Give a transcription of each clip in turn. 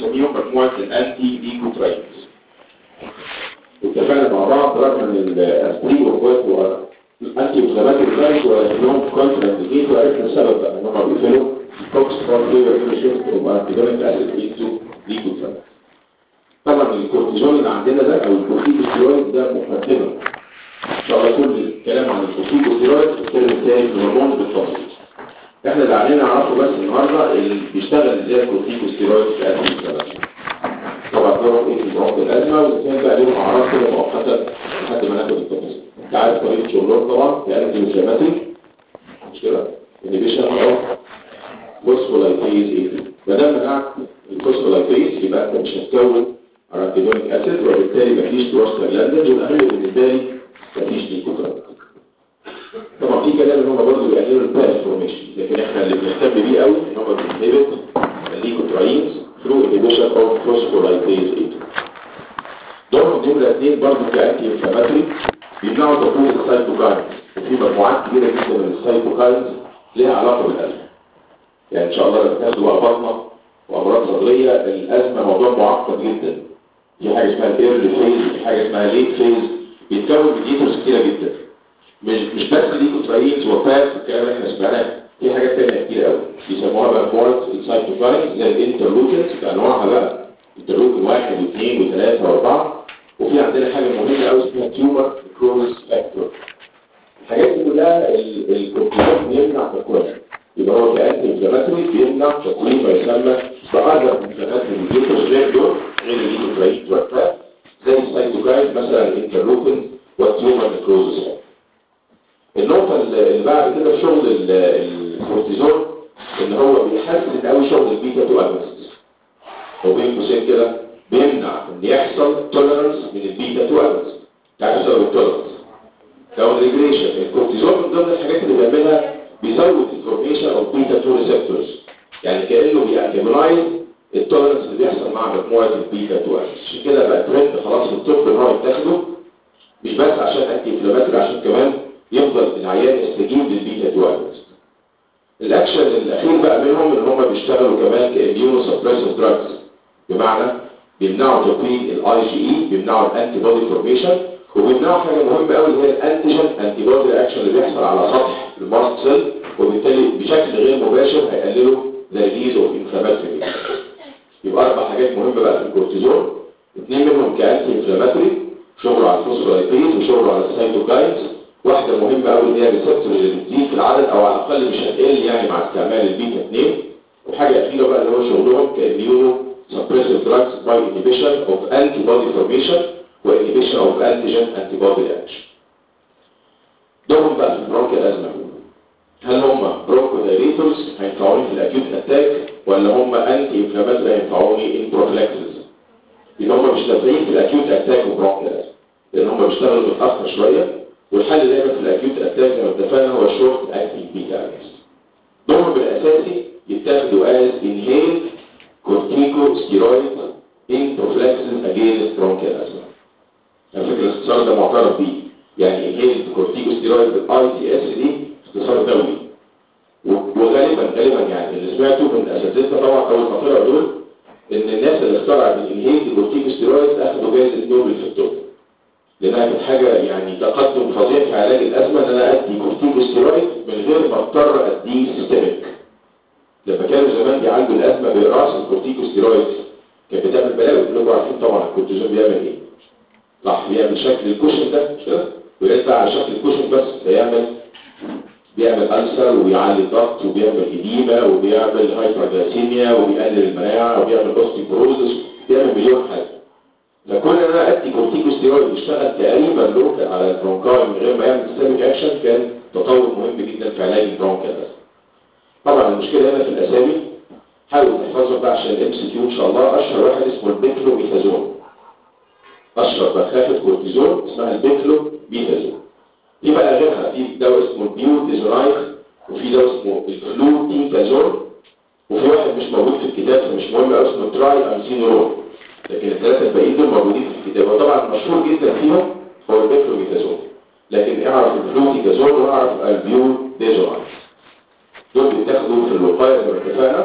بنسميهم مجموعة الانتي ليكوتراينز اتفقنا مع بعض رغم ان الاسبرين واخواته الانتي انفلاماتوري درايفز ولكنهم كونتر انديكيت وعرفنا السبب بقى ان هم بيقفلوا الكوكس فور فيور شيفت اوف انتيجونيك اسيد انتو ليكوتراينز طبعا الكورتيزون اللي عندنا ده او الكورتيكوستيرويد ده مقدمه ان شاء الله كل الكلام عن الكورتيكوستيرويد في الترم الثاني في الهرمون بالتفصيل احنا اللي علينا نعرفه بس النهارده اللي بيشتغل ازاي الكورتيكوستيرويد في ازمه الانفلاماتوري طبعا دورهم ايه في برونك الازمه واذا كان بقى لهم اعراض كده مؤقته لحد ما ناخد التفاصيل انت عارف طريقه شغلهم طبعا في انتي انفلاماتوري مش كده انيبيشن او فوسفولايبيز ايه ما دام منعت الفوسفولايبيز يبقى انت مش هتكون ارانتيدونيك اسيد وبالتالي مفيش بروستاجلاندز والاهم بالنسبه لي مفيش ليكوترايد طبعا في كلام ان هم برضه بيقللوا الترانسفورميشن لكن احنا اللي بنهتم بيه قوي ان هم بينهبت الليكوتراينز ثرو انيبيشن اوف فوسفولايبيز 8 دورهم نمره اثنين برضه كانتي انفلاماتوري بيمنعوا تكوين السايتوكاينز وفي مجموعات كبيره جدا من السايتوكاينز ليها علاقه بالازمه يعني ان شاء الله لما تاخدوا بقى بطنه وامراض صدريه الازمه موضوع معقد جدا في حاجه اسمها الايرلي فيز في حاجه اسمها ليت فيز بيتكون ميديتورز كتيره جدا مش مش بس ليكوتراينز وفات والكلام اللي احنا سمعناه في حاجات تانية كتير قوي بيسموها بقى مجموعه السايتوكاينز زي الانترلوكنز بانواعها بقى انترلوكن واحد واثنين وثلاثه واربعه وفي عندنا حاجه مهمه قوي اسمها تيومر كروز فاكتور الحاجات دي كلها الكورتيزون بيمنع تكوينها يبقى هو كأنتي انفلاماتوري بيمنع تكوين ما يسمى بأذر انفلاماتوري ميديتورز غير دول غير الليكوتراينز والفات زي السايتوكاينز مثلا الانترلوكن والتيومر نيكروزس النقطة اللي بعد كده في شغل الكورتيزون ان هو بيحسن قوي شغل البيتا 2 اجونست هو بين قوسين كده بيمنع ان يحصل توليرنس من البيتا 2 اجونست تعرف سبب التوليرنس داون ريجريشن الكورتيزون من ضمن الحاجات اللي بيعملها بيزود الفورميشن اوف بيتا 2 ريسبتورز يعني كانه بيأكتملايز التوليرنس اللي بيحصل مع مجموعه البيتا 2 اجونست عشان كده بقى ترند خلاص في الطب ان هو يتاخده مش بس عشان انتي انفلاماتوري عشان كمان يفضل العيان يستجيب للبيتا 2 اجونست الاكشن الاخير بقى منهم ان هم بيشتغلوا كمان كاميونو سبريسيف دراجز بمعنى بيمنعوا تكوين الاي جي اي بيمنعوا الانتي بودي فورميشن وبيمنعوا حاجه مهمه قوي اللي هي الانتيجين انتي بودي رياكشن اللي بيحصل على سطح الماست سيل وبالتالي بشكل غير مباشر هيقللوا ذا ريليز اوف انفلاماتوري يبقى اربع حاجات مهمه بقى في الكورتيزون اثنين منهم كانتي انفلاماتوري شغله على الفوسفولايبيز وشغله على السايتوكاينز واحدة مهمة قوي اللي هي ريسبتور اللي بتزيد في العدد او على الاقل مش هتقل يعني مع استعمال البيتا 2 وحاجة اخيرة بقى اللي هو شغلهم كاميونو سبريسيف دراجز باي انهبيشن اوف انتي بودي فورميشن وانهبيشن اوف انتيجين انتي بودي رياكشن دورهم بقى في البرونكيال ازمة هل هم برونكو دايريتورز هينفعوني في الاكيوت اتاك ولا هم انتي انفلاماتوري هينفعوني ان بروفلاكسس يبقى هم مش نافعين في الاكيوت اتاك وبرونكيال ازمة لان هم بيشتغلوا متاخر شويه والحل دايما في الاكيوت اتاك زي ما اتفقنا هو الشورت اكتنج بيتا اجونست دورهم الاساسي يتاخدوا از انهيل كورتيكو ستيرويد ان بروفلاكسس اجينست برونكيال ازمه على فكره الاختصار ده معترف بيه يعني انهيل كورتيكو ستيرويد بالاي تي اس دي اختصار دولي وغالبا غالبا يعني اللي سمعته من اساتذتنا طبعا اول ما طلعوا دول ان الناس اللي اخترعت الانهيل كورتيكو ستيرويد اخذوا جائزه نوبل في الطب لانها كانت حاجه يعني تقدم فظيع في علاج الازمه ان انا ادي كورتيكوستيرويد من غير ما اضطر اديه سيستميك لما كانوا زمان بيعالجوا الازمه باقراص الكورتيكوستيرويد كانت بتعمل بلاوي كلكم عارفين طبعا الكورتيزون بيعمل ايه صح بيعمل شكل الكوشن ده مش كده ويرجع على شكل الكوشن بس بيعمل بيعمل ألسر وبيعلي الضغط وبيعمل إديمة وبيعمل هايبرجلاسيميا وبيقلل المناعة وبيعمل اوستيوبروزس بيعمل مليون حاجة فكون ان انا ادي كورتيكوستيرويد يشتغل تقريبا لوكال على البرونكاي من غير ما يعمل سيستميك اكشن كان تطور مهم جدا في علاج البرونكال طبعا المشكله هنا في الاسامي حاول تحفظهم بقى عشان الام سي كيو ان شاء الله اشهر واحد اسمه البيكلوميثازون اشهر مخافه كورتيزون اسمها البيكلوميثازون في بقى غيرها في دواء اسمه البيوتيزونايك وفي دواء اسمه الفلوتيكازون وفي واحد مش موجود في الكتاب فمش مهم اسمه تراي انزينورون لكن الثلاثة الباقيين دول موجودين في الكتاب وطبعا مشهور جدا فيهم هو البيكلوميثازون لكن اعرف الفلوتيكازون واعرف البيو ديزونايز دول بيتاخدوا في الوقاية زي ما اتفقنا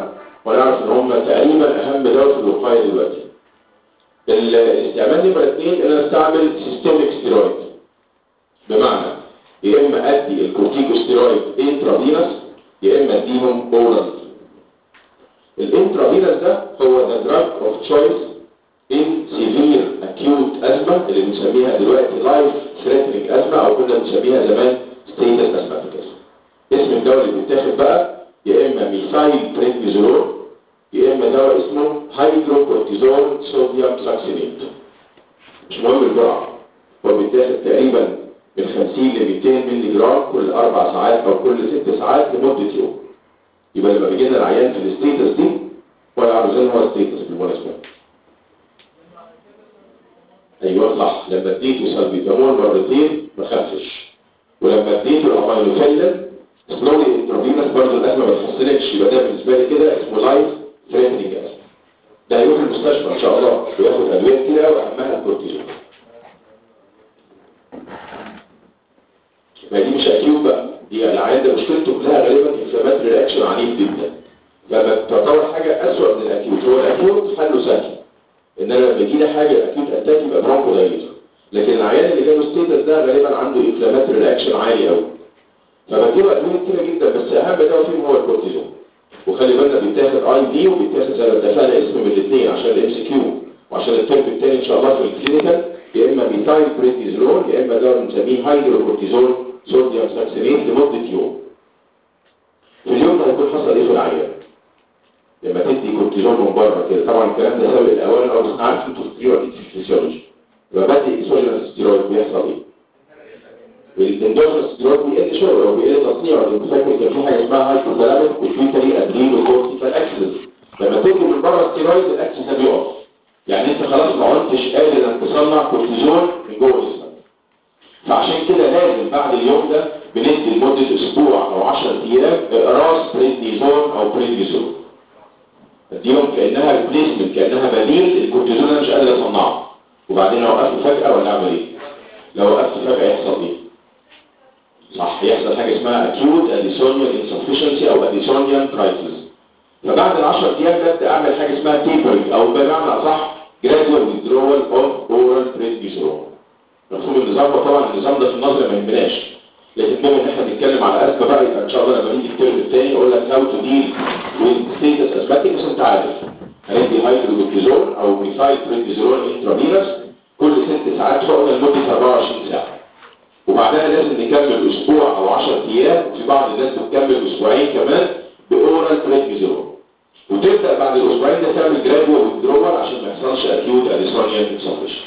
ونعرف ان هم تقريبا اهم دواء في الوقايه دلوقتي الاستعمال نمرة اثنين ان انا استعمل سيستميك ستيرويد بمعنى يا اما ادي الكورتيكوستيرويد انترافينوس يا اما اديهم اورال الانترافينوس ده هو ذا دراج اوف تشويس ان سيفير اكيوت ازمه اللي بنسميها دلوقتي لايف ثريتنينج ازمه او كنا بنسميها زمان ستيتس ازماتيكس اسم الدواء اللي بيتاخد بقى يا اما ميثايل بريدنيزولون يا اما دواء اسمه هيدروكورتيزون صوديوم ساكسينيت مش مهم الجرعه هو بيتاخد تقريبا من 50 ل 200 مللي جرام كل اربع ساعات او كل ست ساعات لمده يوم يبقى لما بيجي لنا العيان في الستيتس دي ولا عاوزين هو ستيتس بالمناسبه ايوه صح لما اديته سلبيتامول مرتين ما خفش ولما اديته الامينوفيلين سلولي انترافينوس برضه الازمه ما اتحسنتش يبقى ده بالنسبه لي كده اسمه لايف ثريتنينج ازمه ده هيروح المستشفى ان شاء الله وياخد ادويه كتير قوي اهمها الكورتيزون ما دي مش اكيوت بقى دي العيان ده مشكلته كلها غالبا انفلاماتري رياكشن عنيف جدا لما تعتبر حاجه اسوء من الاكيوت هو الاكيوت حله سهل ان انا لما يجي لي حاجه اكيوت اتاك يبقى برونكو دايليتور لكن العيان اللي جاله ستيتس ده غالبا عنده انفلاماتري رياكشن عالي قوي فبديله ادويه كتيره جدا بس اهم دواء فيهم هو الكورتيزون وخلي بالنا بيتاخد اي في وبيتاخد زي ما اتفقنا اسم من الاثنين عشان الام سي كيو وعشان الترم الثاني ان شاء الله في الكلينيكال يا اما ميثايل بريدنيزولون يا اما دواء بنسميه هيدروكورتيزون صوديوم ساكسينيت لمده يوم في اليوم ده هيكون حصل ايه في العيان لما تدي كورتيزون من بره كده طبعا الكلام ده سابق الاول او بس عارف انتوا ستيرويد اكيد في الفسيولوجي لما بدي اسوجينال ستيرويد بيحصل ايه؟ الاندوجينال ستيرويد بيقل شغل او بيقل تصنيعه لو فاكر كان في حاجه اسمها هايبوثالاميك وفي ادرين وكورتيكال اكسس لما تدي من بره ستيرويد الاكسس ده بيقف يعني انت خلاص ما عدتش قادر انك تصنع كورتيزون من جوه جسمك فعشان كده لازم بعد اليوم ده بندي لمده اسبوع او 10 ايام اقراص بريدنيزون او بريدنيزون اديهم كانها ريبليسمنت كانها بديل الكورتيزون انا مش قادر اصنعه وبعدين لو وقفت فجاه ولا اعمل ايه لو وقفت فجاه يحصل ايه صح يحصل حاجه اسمها acute addisonian insufficiency او addisonian crisis فبعد ال 10 ايام ببدا اعمل حاجه اسمها tapering او بمعنى اصح gradual withdrawal of oral prednisolone مفهوم النظام طبعا النظام ده في النظر ما يهمناش لكن بما ان احنا بنتكلم على ازمه بقى يبقى ان شاء الله لما نيجي الترم الثاني اقول لك هاو تو ديل وذ ستيتس ازماتيك بس انت عارف هندي هيدروكورتيزون او ميثايل بريدنيزولون انترافينوس كل ست ساعات حقنه لمده 24 ساعه وبعدها لازم نكمل اسبوع او 10 ايام وفي بعض الناس بتكمل اسبوعين كمان باورال بريدنيزولون وتبدا بعد الاسبوعين ده تعمل جرادوال ويدرول عشان ما يحصلش اكيوت اديسونيان انسفشن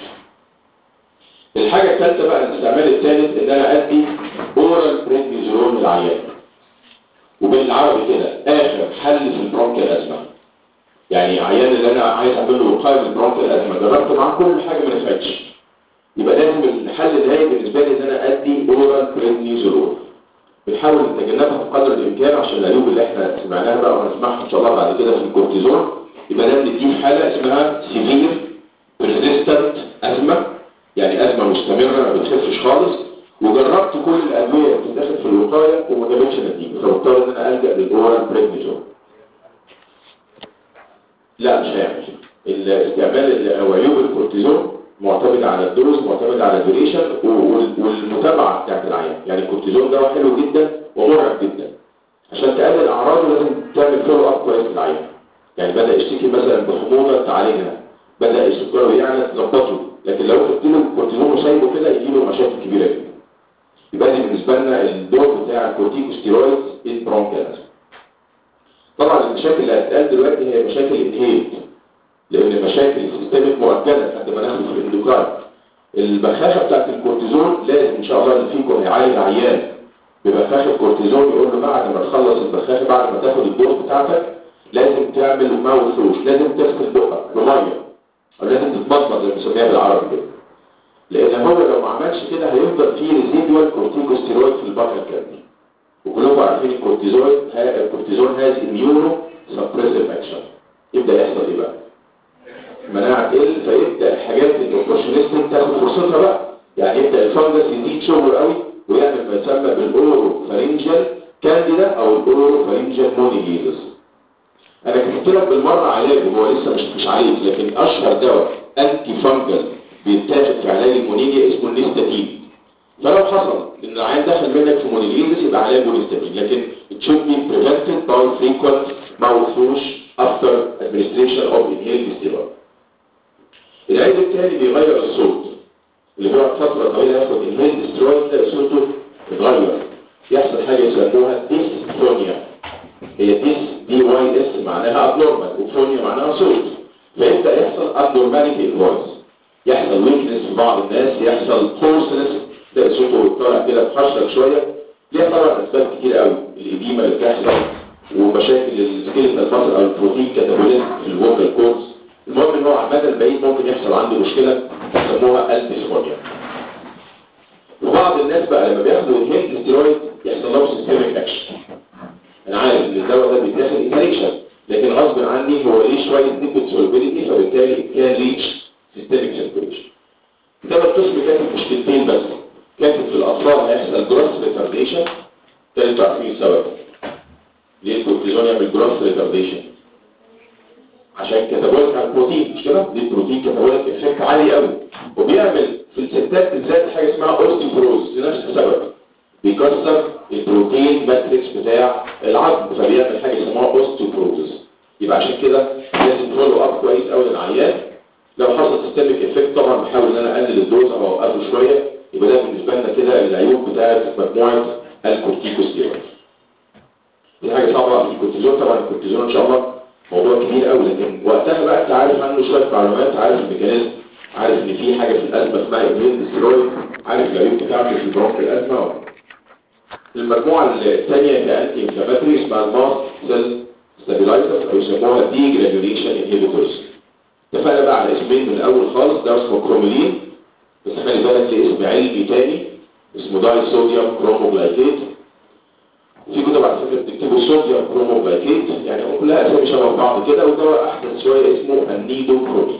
الحاجه الثالثه بقى الاستعمال الثالث ان انا ادي اورال بريدنيزولون للعيان وبالعربي كده اخر حل في البرونكيال ازمه يعني عيان اللي انا عايز اعمل له وقايه من البرونكيال ازمه جربت معاه كل حاجه ما نفعتش يبقى لازم الحل النهائي بالنسبه لي ان انا ادي اورال بريدنيزولون بنحاول نتجنبها بقدر الامكان عشان العيوب اللي احنا سمعناها بقى وهنسمعها ان شاء الله بعد كده في الكورتيزون يبقى ده بنديه حاله اسمها سيفير بريزيستنت ازمه يعني ازمه مستمره ما بتخفش خالص وجربت كل الادويه اللي بتتاخد في الوقايه وما جابتش نتيجه فاضطر ان انا الجا للاورال بريدنيزون لا مش هيعمل الاستعمال او عيوب الكورتيزون معتمد على الدوز معتمد على الدوريشن والمتابعه بتاعت العيان يعني الكورتيزون ده حلو جدا ومرعب جدا عشان تقلل اعراضه لازم تعمل فولو اب كويس للعيان يعني بدا يشتكي مثلا بحموضه تعالجها بدا السكر يعني تظبطه لكن لو خدت له الكورتيزون وسايبه كده يجي له مشاكل كبيره جدا يبقى دي بالنسبه لنا الدور بتاع الكورتيكوستيرويد البرونكيال طبعا المشاكل اللي هتتقال دلوقتي هي مشاكل انهيت لان المشاكل السيستميك مؤجله لحد ما ناخده في الاندوكراين البخاخه بتاعت الكورتيزون لازم ان شاء الله اللي فيكم هيعالج عيان ببخاخه كورتيزون يقول له بعد ما تخلص البخاخه بعد ما تاخد الدوز بتاعتك لازم تعمل ماوث ووش لازم تغسل بقك بميه او لازم تتبطل زي ما بنسميها بالعربي كده لان هو لو ما عملش كده هيفضل فيه ريزيدوال كورتيكوستيرويد في البقره الكامل وكلكم عارفين الكورتيزون الكورتيزون هاز اميونو سبريسيف اكشن يبدا يحصل ايه بقى مناعة تقل فيبدأ الحاجات الاوبورشنستيك تاخد فرصتها بقى يعني يبدأ الفنجس يزيد شغله قوي ويعمل ما يسمى بالاورو فارنجال كانديدا او الاورو فارنجال مونيجيزس انا كتبت لك بالمره علاج هو لسه مش مش عالج لكن اشهر دواء انتي فانجل بيتاخد في علاج المونيليا اسمه النيستاتين فلو حصل ان العيان دخل منك في مونيليزس يبقى علاجه نيستاتين لكن it should be prevented by frequent mouthwash after administration of inhaled steroid العيب التاني بيغير الصوت اللي بيقعد فترة طويلة ياخد inhaled steroid تلاقي صوته اتغير يحصل حاجة يسموها ديسفونيا هي ديس دي واي اس معناها abnormal وفونيا معناها صوت فيبدأ يحصل abnormality in voice يحصل weakness في بعض الناس يحصل hoarseness تلاقي صوته طالع كده محشر شوية ليها طبعا اسباب كتير قوي الاديمه اللي بتحصل ومشاكل السكيلتال ماسل او البروتين كاتابوليزم في الفوكال كورس المهم ان هو على المدى البعيد ممكن يحصل عنده مشكله يسموها البسفونيا وبعض الناس بقى لما بياخدوا الهيد ستيرويد يحصل لهم سيستميك اكشن انا عارف ان الدواء ده بيتاخد انهاليشن لكن غصب عني هو ليه شويه نسبه سولبيليتي فبالتالي كان ريتش سيستميك سيركيوليشن ده القسم كاتب مشكلتين بس كاتب في الاطفال هيحصل جروس ريتارديشن ده انتوا عارفين السبب ليه الكورتيزون يعمل جروس ريتارديشن عشان كتابوليك على البروتين مش كده دي البروتين كتابوليك افكت عالي قوي وبيعمل في الستات بالذات حاجه اسمها اوستيوبروز لنفس السبب بيكسر البروتين ماتريكس بتاع العظم فبيعمل حاجه اسمها اوستيوبروز يبقى عشان كده لازم فولو اب كويس قوي للعيان لو حصل سيستميك افكت طبعا بحاول ان انا اقلل الدوز او اوقفه شويه يبقى ده بالنسبه لنا كده العيوب بتاعه مجموعه الكورتيكوستيرويد دي حاجه صعبه في الكورتيزون طبعا الكورتيزون ان شاء الله موضوع كبير قوي لكن وقتها بقى انت عارف عنه شويه معلومات عارف الميكانيزم عارف ان في حاجه في الازمه اسمها ايمين ستيرويد عارف العيوب بتاعته في برونك الازمه المجموعه الثانيه هي انتي انفلاماتوري اسمها الماست سيل ستابيلايزرز او يسموها دي جرانيوليشن انهبيتورز اتفقنا بقى على اسمين من الاول خالص ده اسمه كرومولين بس خلي بالك ليه اسم علمي تاني اسمه داي صوديوم كروموجلايكيت في كتب على فكره بتكتبوا صوديوم كروموجلايكيت يعني هو كلها اسامي شبه بعض كده ودواء احدث شويه اسمه النيدوكرومين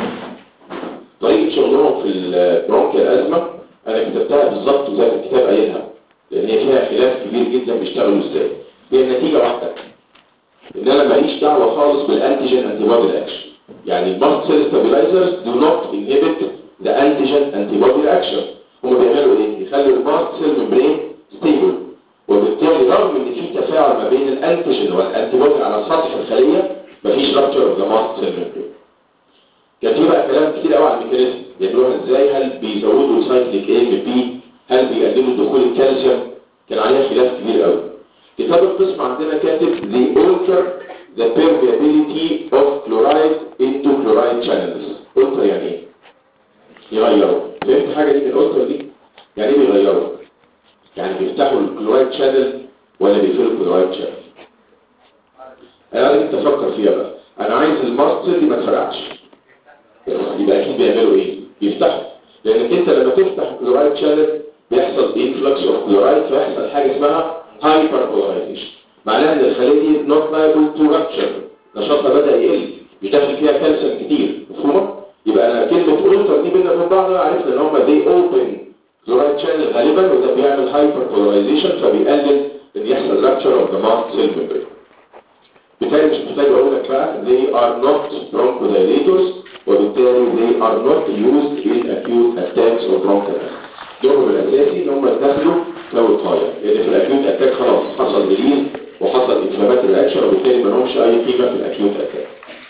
طريقه شغلهم في البرونكيال ازمه انا كتبتها بالظبط زي ما الكتاب قايلها لان هي فيها خلاف كبير جدا بيشتغلوا ازاي هي النتيجه واحده ان انا ماليش دعوه خالص بالانتيجين انتي بودي اكشن يعني الماست سيل ستابيلايزرز دو نوت انهبت ذا انتيجين انتي بودي اكشن هم بيعملوا ايه يخلوا الماست سيل ممبرين ستيبل وبالتالي رغم ان في تفاعل ما بين الانتيجين والانتي بودي على سطح الخليه مفيش رابتشر اوف ذا ماست سيل ممبرين كان في بقى كلام كتير قوي عن الميكانيزم بيعملوها ازاي هل بيزودوا سايكليك اي ام بي هل بيقللوا دخول الكالسيوم كان عليها خلاف كبير قوي كتاب القسم عندنا كاتب the alter the permeability of chloride into chloride channels alter يعني ايه يغيروا فهمت حاجه دي من الالتر دي يعني ايه بيغيروا يعني بيفتحوا الكلورايد شانل ولا بيقفلوا الكلورايد شانل انا عايزك تفكر فيها بقى انا عايز الماستر اللي ما تفرقعش يبقى اكيد بيعملوا ايه يفتحوا لانك انت لما تفتح الكلورايد شانل بيحصل انفلكس اوف كلورايد فيحصل حاجه اسمها هايبر كلورايديشن معناها ان الخليه دي نوت liable تو رابتشر نشاطها بدا يقل مش داخل فيها كالسيوم كتير مفهومه يبقى انا كلمه اولتر دي بينا من بعض عرفنا ان هم دي اوبن كلورايد شانل غالبا وده بيعمل هايبر كلورايزيشن فبيقلل ان يحصل رابتشر اوف ذا ماست سيل ميمبرين بالتالي مش محتاج اقول لك بقى they are not bronchodilators وبالتالي they are not used in acute attacks of bronchitis دورهم الاساسي ان هم يتاخدوا كوقايه لان في الاكيوت اتاك خلاص حصل ريليز وحصل انفلاماتوري رياكشن وبالتالي ما لهمش اي قيمه في الاكيوت اتاك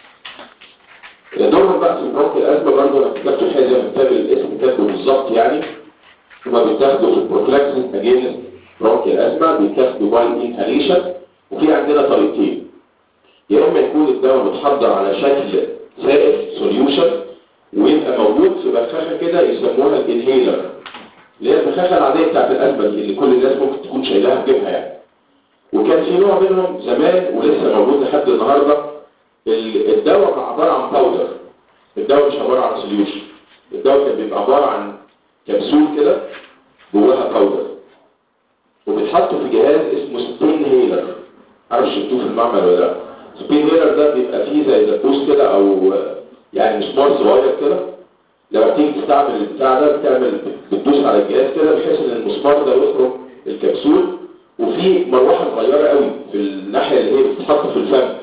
دورهم بقى في البرونك الازمه برضه انا كتبت حاجه زي ما كتاب الاسم كاتبه بالظبط يعني هما بيتاخدوا في البروفلاكسس اجينست برونك الازمه بيتاخدوا باي انهاليشن وفي عندنا طريقتين يا اما يكون الدواء متحضر على شكل سائل سوليوشن ويبقى موجود في بخاخه كده يسموها الانهيلر اللي هي البخاخه العاديه بتاعت الازمه دي اللي كل الناس ممكن تكون شايلاها في جيبها يعني وكان في نوع منهم زمان ولسه موجود لحد النهارده الدواء عباره عن باودر الدواء مش عباره عن سوليوشن الدواء كان بيبقى عباره عن كبسول كده جواها باودر وبيتحط في جهاز اسمه سبين هيلر عارف شفتوه في المعمل ولا لا سبين هيلر ده بيبقى فيه زي دبوس كده او يعني مسمار صغير كده لما تيجي تستعمل البتاع ده بتعمل بتدوس على الجهاز كده بحيث ان المسمار ده يخرج الكبسول وفي مروحه صغيره قوي في الناحيه اللي هي بتتحط في الفم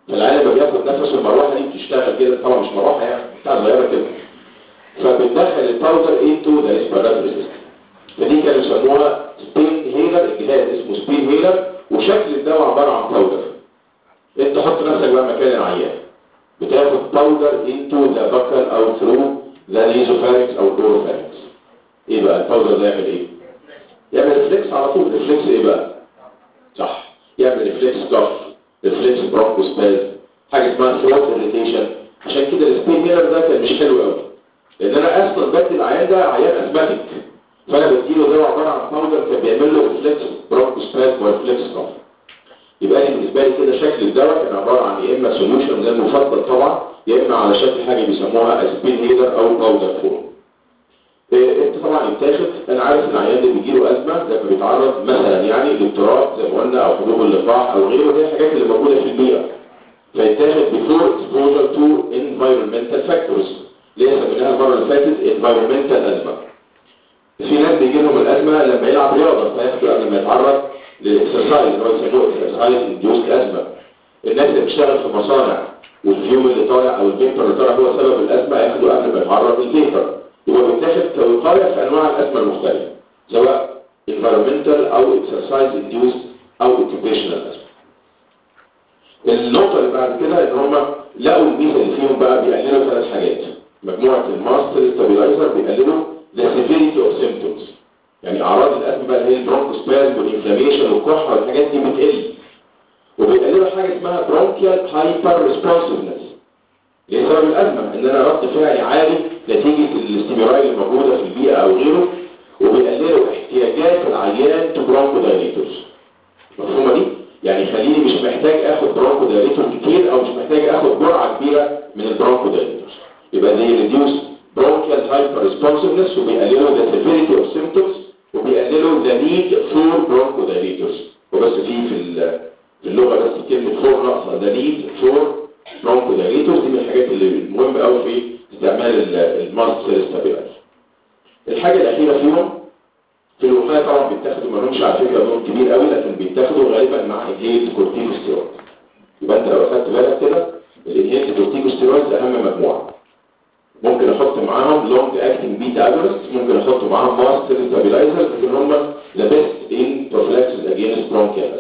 فالعيان لما بياخد نفسه المروحه دي بتشتغل كده طبعا مش مروحه يعني بتاع صغيره كده فبتدخل الباودر انتو ذا ريسبيراتوري سيستم فدي كانوا يسموها سبين هيلر الجهاز اسمه سبين هيلر وشكل الدواء عباره عن باودر انت حط نفسك بقى مكان العيان بتاخد باودر انتو ذا بكر او ثرو ذا نيزوفاريكس او دوروفاريكس ايه بقى الباودر ده يعمل ايه يعمل ريفلكس على طول ريفلكس ايه بقى صح يعمل ريفلكس كف ريفلكس برونكوسباز حاجه اسمها ثروت اريتيشن عشان كده السبين هيلر ده كان مش حلو قوي لان انا اصلا بدي العيان ده عيان اسماتيك فانا بديله دواء عباره عن باودر كان بيعمل له ريفلكس برونكوسباز وريفلكس كف يبقى لي بالنسبه لي كده شكل الدواء كان عباره عن يا اما سوليوشن ده المفضل طبعا يا اما على شكل حاجه بيسموها اسبين هيلر او باودر فورم إيه انت طبعا يتاخد انا عارف ان العيان اللي بيجيله ازمه لما بيتعرض مثلا يعني لاضطراب زي ما قلنا او حبوب اللقاح او غيره دي الحاجات اللي موجوده في البيئه فيتاخد before exposure to environmental factors اللي هي سميناها المره اللي فاتت environmental ازمه في ناس بيجي لهم الازمه لما يلعب رياضه فياخدوا قبل ما يتعرض للاكسرسايز اللي هو يسموه اكسرسايز انديوست ازمه الناس اللي بتشتغل في مصانع والفيوم اللي طالع او الفيكتور اللي طالع هو سبب الازمه ياخدوا قبل ما يتعرض للفيكتور يبقى بيتاخد كوقايه في انواع الازمه المختلفه سواء environmental او exercise induced او occupational asthma النقطه اللي بعد كده ان هم لقوا الميزه اللي فيهم بقى بيقللوا ثلاث حاجات مجموعه الماستر ستابيلايزر بيقللوا the severity of symptoms يعني اعراض الازمه بقى اللي هي البرونكوسبازم والانفلاميشن والكحه والحاجات دي بتقل وبيقللوا حاجه اسمها برونكيال هايبر ريسبونسفنس اللي هي سبب الازمه ان انا رد فعلي عالي نتيجه الاستمراريه الموجوده في البيئه او غيره وبيقللوا احتياجات العيان تو برونكو دايليتورز مفهومه دي يعني يخليني مش محتاج اخد برونكو دايليتور كتير او مش محتاج اخد جرعه كبيره من البرونكو دايليتورز يبقى دي ريديوس برونكيال هايبر ريسبونسفنس وبيقللوا ذا سيفيريتي اوف سيمبتومز وبيقللوا ذا نيد فور برونكو دايليتورز وبس في في في اللغه بس كلمه فور ناقصه ذا نيد فور برونكو دايليتورز دي من الحاجات اللي المهمه قوي في استعمال الماست سيل ستابيلايزر الحاجه الاخيره فيهم في الوقايه طبعا بيتاخدوا ما لهمش على فكره دور كبير قوي لكن بيتاخدوا غالبا مع انهيلد كورتيكوستيرويد يبقى انت لو اخدت بالك كده الانهيلد كورتيكوستيرويد اهم مجموعه ممكن احط معاهم لونج اكتنج بيتا اجونست ممكن احط معاهم ماست سيل ستابيلايزر لكن هم ذا بيست ان بروفلاكسس اجينست برونكيال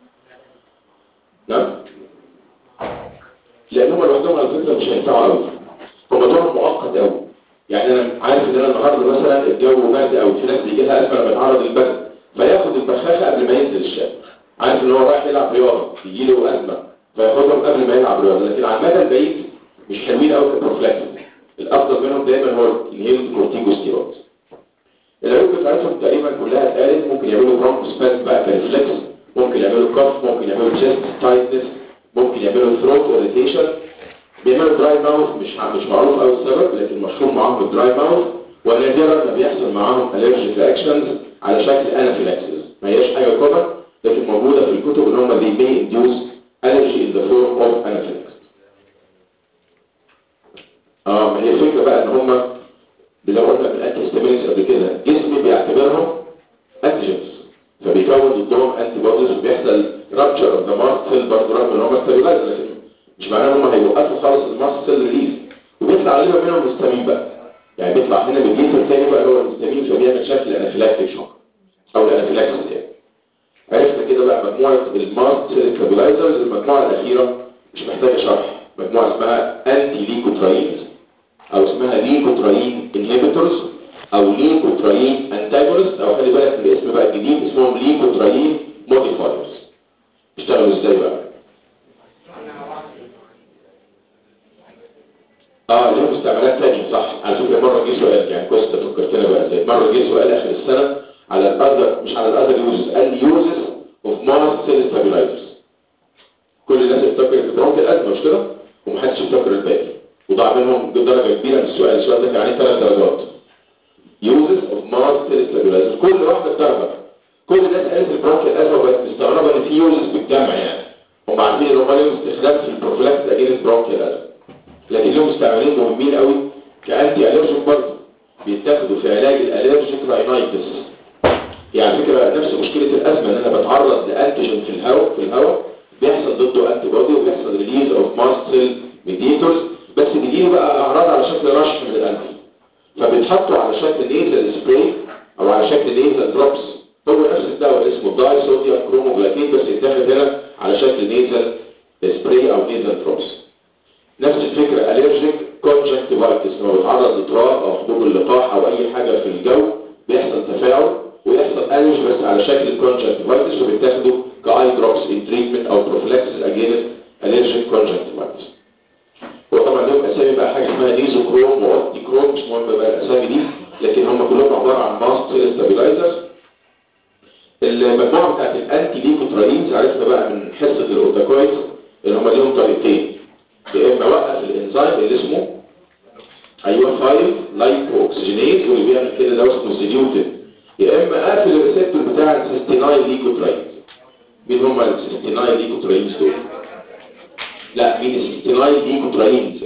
نعم لان هم لوحدهم على فكره مش هينفعوا قوي هم دورهم مؤقت قوي يعني انا عارف ان انا النهارده مثلا الجو برد او في ناس بيجي لها ازمه لما يتعرض للبرد فياخد البخاخه قبل ما ينزل الشارع عارف ان هو رايح يلعب رياضه يجي له ازمه فياخدهم قبل ما يلعب رياضه لكن على المدى البعيد مش حلوين قوي كبروفلاكسس الافضل منهم دايما هو الهيلد كورتيكوستيرويد العيوب بتاعتهم تقريبا كلها اتقالت ممكن يعملوا برونكوسباز بقى كريفلكس ممكن يعملوا كف ممكن يعملوا تشست تايتنس ممكن يعملوا ثروت اوريتيشن بيعملوا دراي ماوث مش مش معروف قوي السبب لكن مشهور معاهم الدراي ماوث ونادرا ما بيحصل معاهم الرجيك رياكشنز على شكل انافيلاكسيس ما هياش حاجه كومن لكن موجوده في الكتب ان هم they may induce allergy in the form of anaphylaxis اه ما هي الفكره بقى ان هم لو قلنا في الانتي ستيميلز قبل كده جسمي بيعتبرهم انتيجنز فبيكون ضدهم انتي بوديز وبيحصل رابتشر اوف ذا ماست سيل برضه رغم ان هم ستابيلايز لكن مش معناه ان هم هيوقفوا خالص الماست سيل ريليز وبيطلع عليهم منهم هيستامين بقى يعني بيطلع هنا مديتر تاني بقى هو الهيستامين فبيعمل شكل انافيلاكتيك شوك او الانافيلاكسيس يعني عرفنا كده بقى مجموعه الماست سيل ستابيلايزرز المجموعه الاخيره مش محتاجه شرح مجموعه اسمها انتي ليكوتراينز او اسمها ليكوتراين انهبيتورز او ليكوتراين انتاجونست او خلي بالك من الاسم بقى الجديد اسمهم ليكوتراين موديفايرز بيشتغلوا ازاي بقى اه ليهم استعمالات تانية صح على فكره مره جه سؤال يعني كويس انت فكرتنا بقى ازاي مره جه سؤال اخر السنه على الاذر مش على الاذر يوزز قال يوزز اوف ماست سيل ستابيلايزرز كل الناس افتكرت برونك الازمه مش كده ومحدش افتكر الباقي وضاع منهم درجه كبيره من السؤال السؤال ده كان عليه ثلاث درجات يوزز اوف ماست سيل ستابيلايزرز كل واحده بدرجه كل الناس قالت البرونك الازمه وبقت مستغربه ان في يوزز بالجمع يعني هم عارفين ان هم ليهم استخدام في البروفلاكس اجينست برونك الازمه لكن لهم استعمالين مهمين قوي كأنتي ألرجيك برضه بيتاخدوا في علاج الألرجيك راينايتس يعني فكرة نفس مشكلة الأزمة إن أنا بتعرض لأنتيجين في الهواء في الهواء بيحصل ضده انتي بودي وبيحصل ريليز اوف ماست سيل ميديتورز بس بيجيله بقى اعراض على شكل رش من الانف فبيتحطوا على شكل نيزل سبراي او على شكل نيزل دروبس هو نفس الدواء اسمه داي صوديوم كروموجلاكين بس يتاخد هنا على شكل نيزل سبراي او نيزل دروبس نفس الفكرة الرجيك كونجكتيفايتس هو بيتعرض لتراب او حبوب اللقاح او اي حاجة في الجو بيحصل تفاعل ويحصل الرج بس على شكل كونجكتيفايتس وبيتاخدوا كاي دروبس ان تريتمنت او بروفلاكسس اجينست الرجيك كونجكتيفايتس وطبعا لهم اسامي بقى حاجه اسمها نيزوكروم واوبتيكروم مش مهم بقى الاسامي دي لكن هم كلهم عباره عن ماست سيل ستابيلايزرز المجموعه بتاعت الانتي ليكوتراينز عرفنا بقى من حصه الاوتاكويد ان هم ليهم طريقتين يا اما وقف الانزيم اللي اسمه ايوه 5 لايكو اوكسجينيز واللي بيعمل كده ده اسمه سيليوتين يا اما قافل الريسبتور بتاع السيستينايل ليكوتراينز مين هم السيستينايل ليكوتراينز دول؟ لا مين السيستينايل ليكوتراينز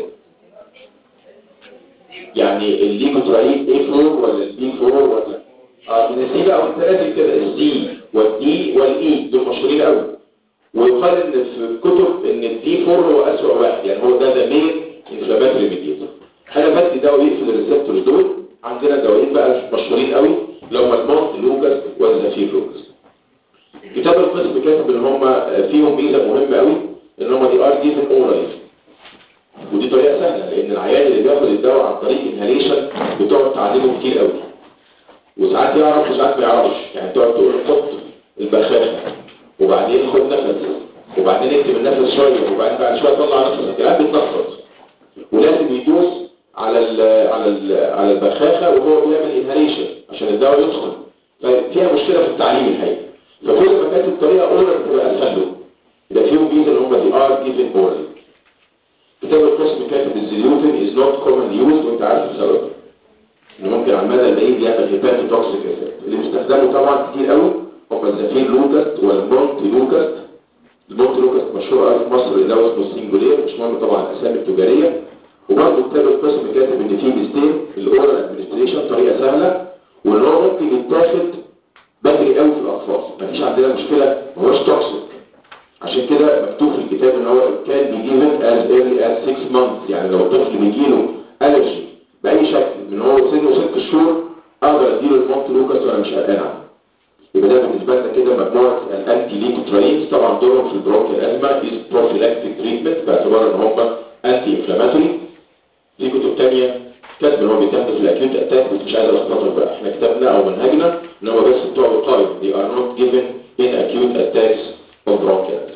يعني الليكوتراين A4 ولا البي 4 ولا اه من السي بقى والثلاثه كده السي والدي والاي دول مشهورين قوي ويقال ان في الكتب ان الدي 4 هو اسوأ واحد يعني هو ده ذا مين انفلاماتوري ميديتور انا بدي دواء يقفل الريسبتورز دول عندنا دوايين بقى مشهورين قوي اللي هم المونت لوكاس والزافير لوكاس كتاب القسم كاتب ان هم فيهم ميزه مهمه قوي ان هم دي ار جيفن اورال ودي طريقه سهله لان العيان اللي بياخد الدواء عن طريق انهاليشن بتقعد تعلمه كتير قوي وساعات يعرف وساعات ما يعرفش يعني تقعد تقول حط البخاخه وبعدين خد نفس وبعدين اكتب النفس شويه وبعدين بعد شويه طلع نفسك الكلام بيتنفض ولازم يدوس على ال على ال على البخاخه وهو بيعمل انهاليشن عشان الدواء يدخل ففيها مشكله في التعليم الحقيقه فكل ما كانت الطريقه اورال بتبقى اسهل له يبقى فيهم ميزه ان هم دي ار جيفن اورال كتاب القسم كاتب الزيليوتين از نوت كومن يوز وانت عارف السبب ان ممكن على المدى البعيد يعمل هيباتو توكسيك افكت اللي بيستخدموا طبعا كتير قوي هم الزفير لوكاست والمونت لوكاست المونت لوكاست مشهور قوي في مصر اللي هو اسمه سينجولير مش مهم طبعا الاسامي التجاريه وبرضه كتاب القسم كاتب ان في ميزتين الاورال ادمنستريشن طريقه سهله وان هو ممكن يتاخد بدري قوي في الاطفال مفيش عندنا مشكله ما هوش توكسيك عشان كده مكتوب في الكتاب ان هو كان بي given as early as 6 months يعني لو الطفل بيجيله الرجي باي شكل من هو سنه 6 شهور اقدر اديله المونت لوكاس وانا مش قلقان عنه يبقى ده بالنسبه لنا كده مجموعه الانتي ليكوتراينز طبعا دورهم في البرونكيال ازمه از بروفيلاكتيك تريتمنت باعتبار ان هم انتي انفلاماتوري في كتب ثانيه كاتب ان هو بيتاخدوا في الاكيوت اتاك بس مش عايز الخبطك بقى احنا كتبنا او منهجنا ان هو بس بتوع وقايه they are not given in acute attacks of bronchial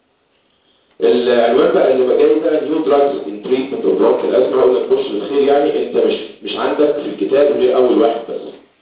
العنوان بقى اللي بقى جاي ده نيو دراجز ان تريتمنت اوف برونكيال ازمه هقول لك بص الخير يعني انت مش مش عندك في الكتاب غير اول واحد بس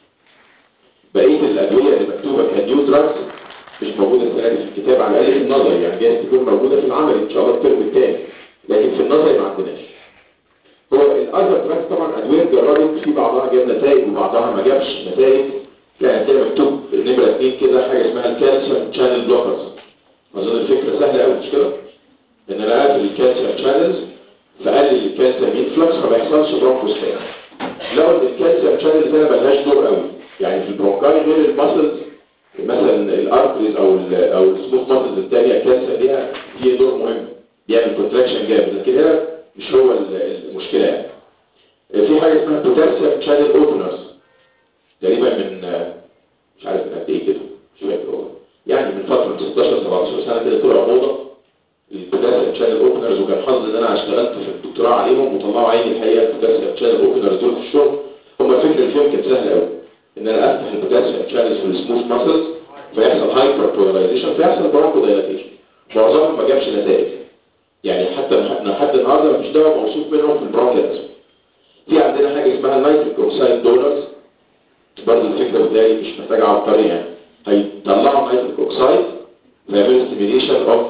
بقيه الادويه اللي مكتوبه كنيو دراجز مش موجوده السنه دي في الكتاب على الاقل في النظري يعني جايز تكون موجوده في العمل ان شاء الله الترم الثاني لكن في النظري ما عندناش هو الاذر دراجز طبعا ادويه جربت في بعضها جاب نتائج وبعضها ما جابش نتائج كان كده مكتوب نمره اثنين كده حاجه اسمها الكالسيوم شانل بلوكرز اظن الفكره سهله قوي مش كده؟ ان انا اقفل الكالسيوم شانلز فقلل الكالسيوم انفلكس فما يحصلش برونكوستات لو ان الكالسيوم شانلز هنا ملهاش دور قوي يعني في البرونكاي غير المسلز مثلا الارتريز او ال او السموث ماسلز الثانيه الكالسيوم ليها فيها دور مهم بيعمل كونتراكشن جامد لكن هنا مش هو المشكله يعني في حاجه اسمها بوتاسيوم شانل اوبنرز تقريبا من مش عارف من قد ايه كده مش فاكر هو يعني من فتره من 16 17 سنه كده طلع موضه البوتاسيوم شانل اوبنرز وكان حظي ان انا اشتغلت في الدكتوراه عليهم وطلعوا عيني الحقيقه البوتاسيوم شانل اوبنرز دول في الشغل هم الفكره اللي فيهم كانت سهله قوي ان انا افتح البوتاسيوم شانلز في السموث ماسلز فيحصل هايبر بولاريزيشن فيحصل برونكو دايلاتيشن معظمهم ما جابش نتائج يعني حتى لحد النهارده مفيش دواء موصوف منهم في البرونكيتس في عندنا حاجه اسمها النيتريك اوكسايد دونرز برضه الفكره بتاعي مش محتاجه عبقريه يعني هيطلعوا نيتريك اوكسايد فيعملوا ستيميليشن اوف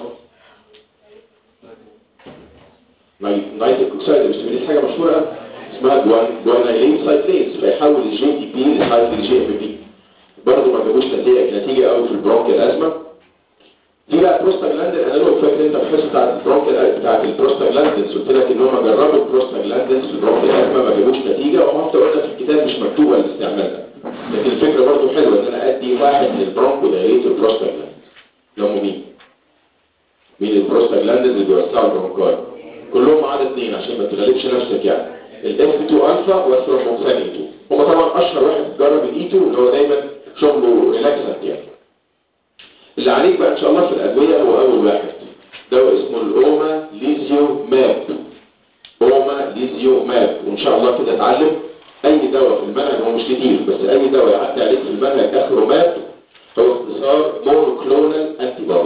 نيتريك اوكسايد بيستميليت حاجه مشهوره اسمها جوانايلين سايكليز فيحول الجي تي بي لسايكل جي ام بي برضه ما جابوش نتيجه نتيجه قوي في البرونكيال ازمه في بقى بروستاجلاندين انالوج فاكر انت الحصه بتاعت البرونكيال بتاعت البروستاجلاندينز قلت لك ان هم جربوا البروستاجلاندينز في البرونكيال ازمه ما جابوش نتيجه وما قلنا في الكتاب مش مكتوبه الاستعمال ده لكن الفكره برضه حلوه ان انا ادي واحد للبرونكو دايريت البروستاجلاندينز اللي هم مين؟ مين البروستاجلاندز اللي بيوسعوا البرونكاي كلهم ما عدا اثنين عشان ما تغلبش نفسك يعني الاف 2 الفا والثرومبوكسان اي 2 هم طبعا اشهر واحد جرب الاي 2 اللي هو دايما شغله ريلاكسنت يعني اللي عليك بقى ان شاء الله في الادويه هو اول واحد دواء اسمه الاوما ليزيو ماب اوما ليزيو ماب وان شاء الله كده اتعلم اي دواء في المنهج هو مش كتير بس اي دواء يعدي عليك في المنهج اخره ماب هو اختصار مونوكلونال انتي بودي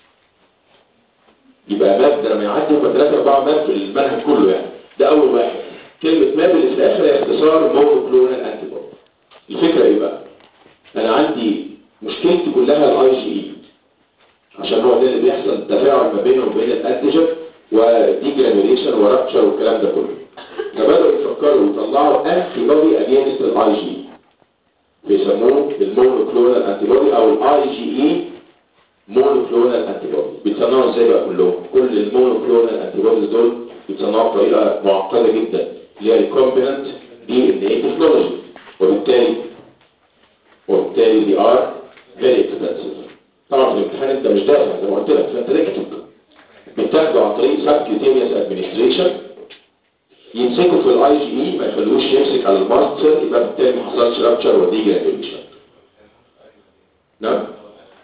يبقى ماب ده لما يعدي هم 3 4 ماب في المنهج كله يعني ده اول واحد كلمه ماب اللي في الاخر هي اختصار مونوكلونال انتي بودي الفكره ايه بقى انا عندي مشكلتي كلها الاي جي اي عشان هو ده اللي بيحصل تفاعل ما بينه وبين الانتيجين وديجرانيوليشن ورابتشر والكلام ده كله فبدأوا يفكروا يطلعوا انتي بودي اجينست الاي جي بيسموه المونوكلونال انتي بودي او الاي جي اي مونوكلونال انتي بودي بيتصنعوا ازاي بقى كلهم كل المونوكلونال انتي بوديز دول بيتصنعوا بطريقه معقده جدا اللي هي ريكومبيننت دي ان اي تكنولوجي وبالتالي وبالتالي دي ار فيري اكسبنسيف طبعا في الامتحان انت مش دافع زي ما قلت لك فانت تكتب بتاخده عن طريق سبكيوتينيوس ادمنستريشن يمسكوا في الاي جي اي ما يخلوش يمسك على الماست سيل يبقى بالتالي ما حصلش رابتشر ودي جرانيوليشن نعم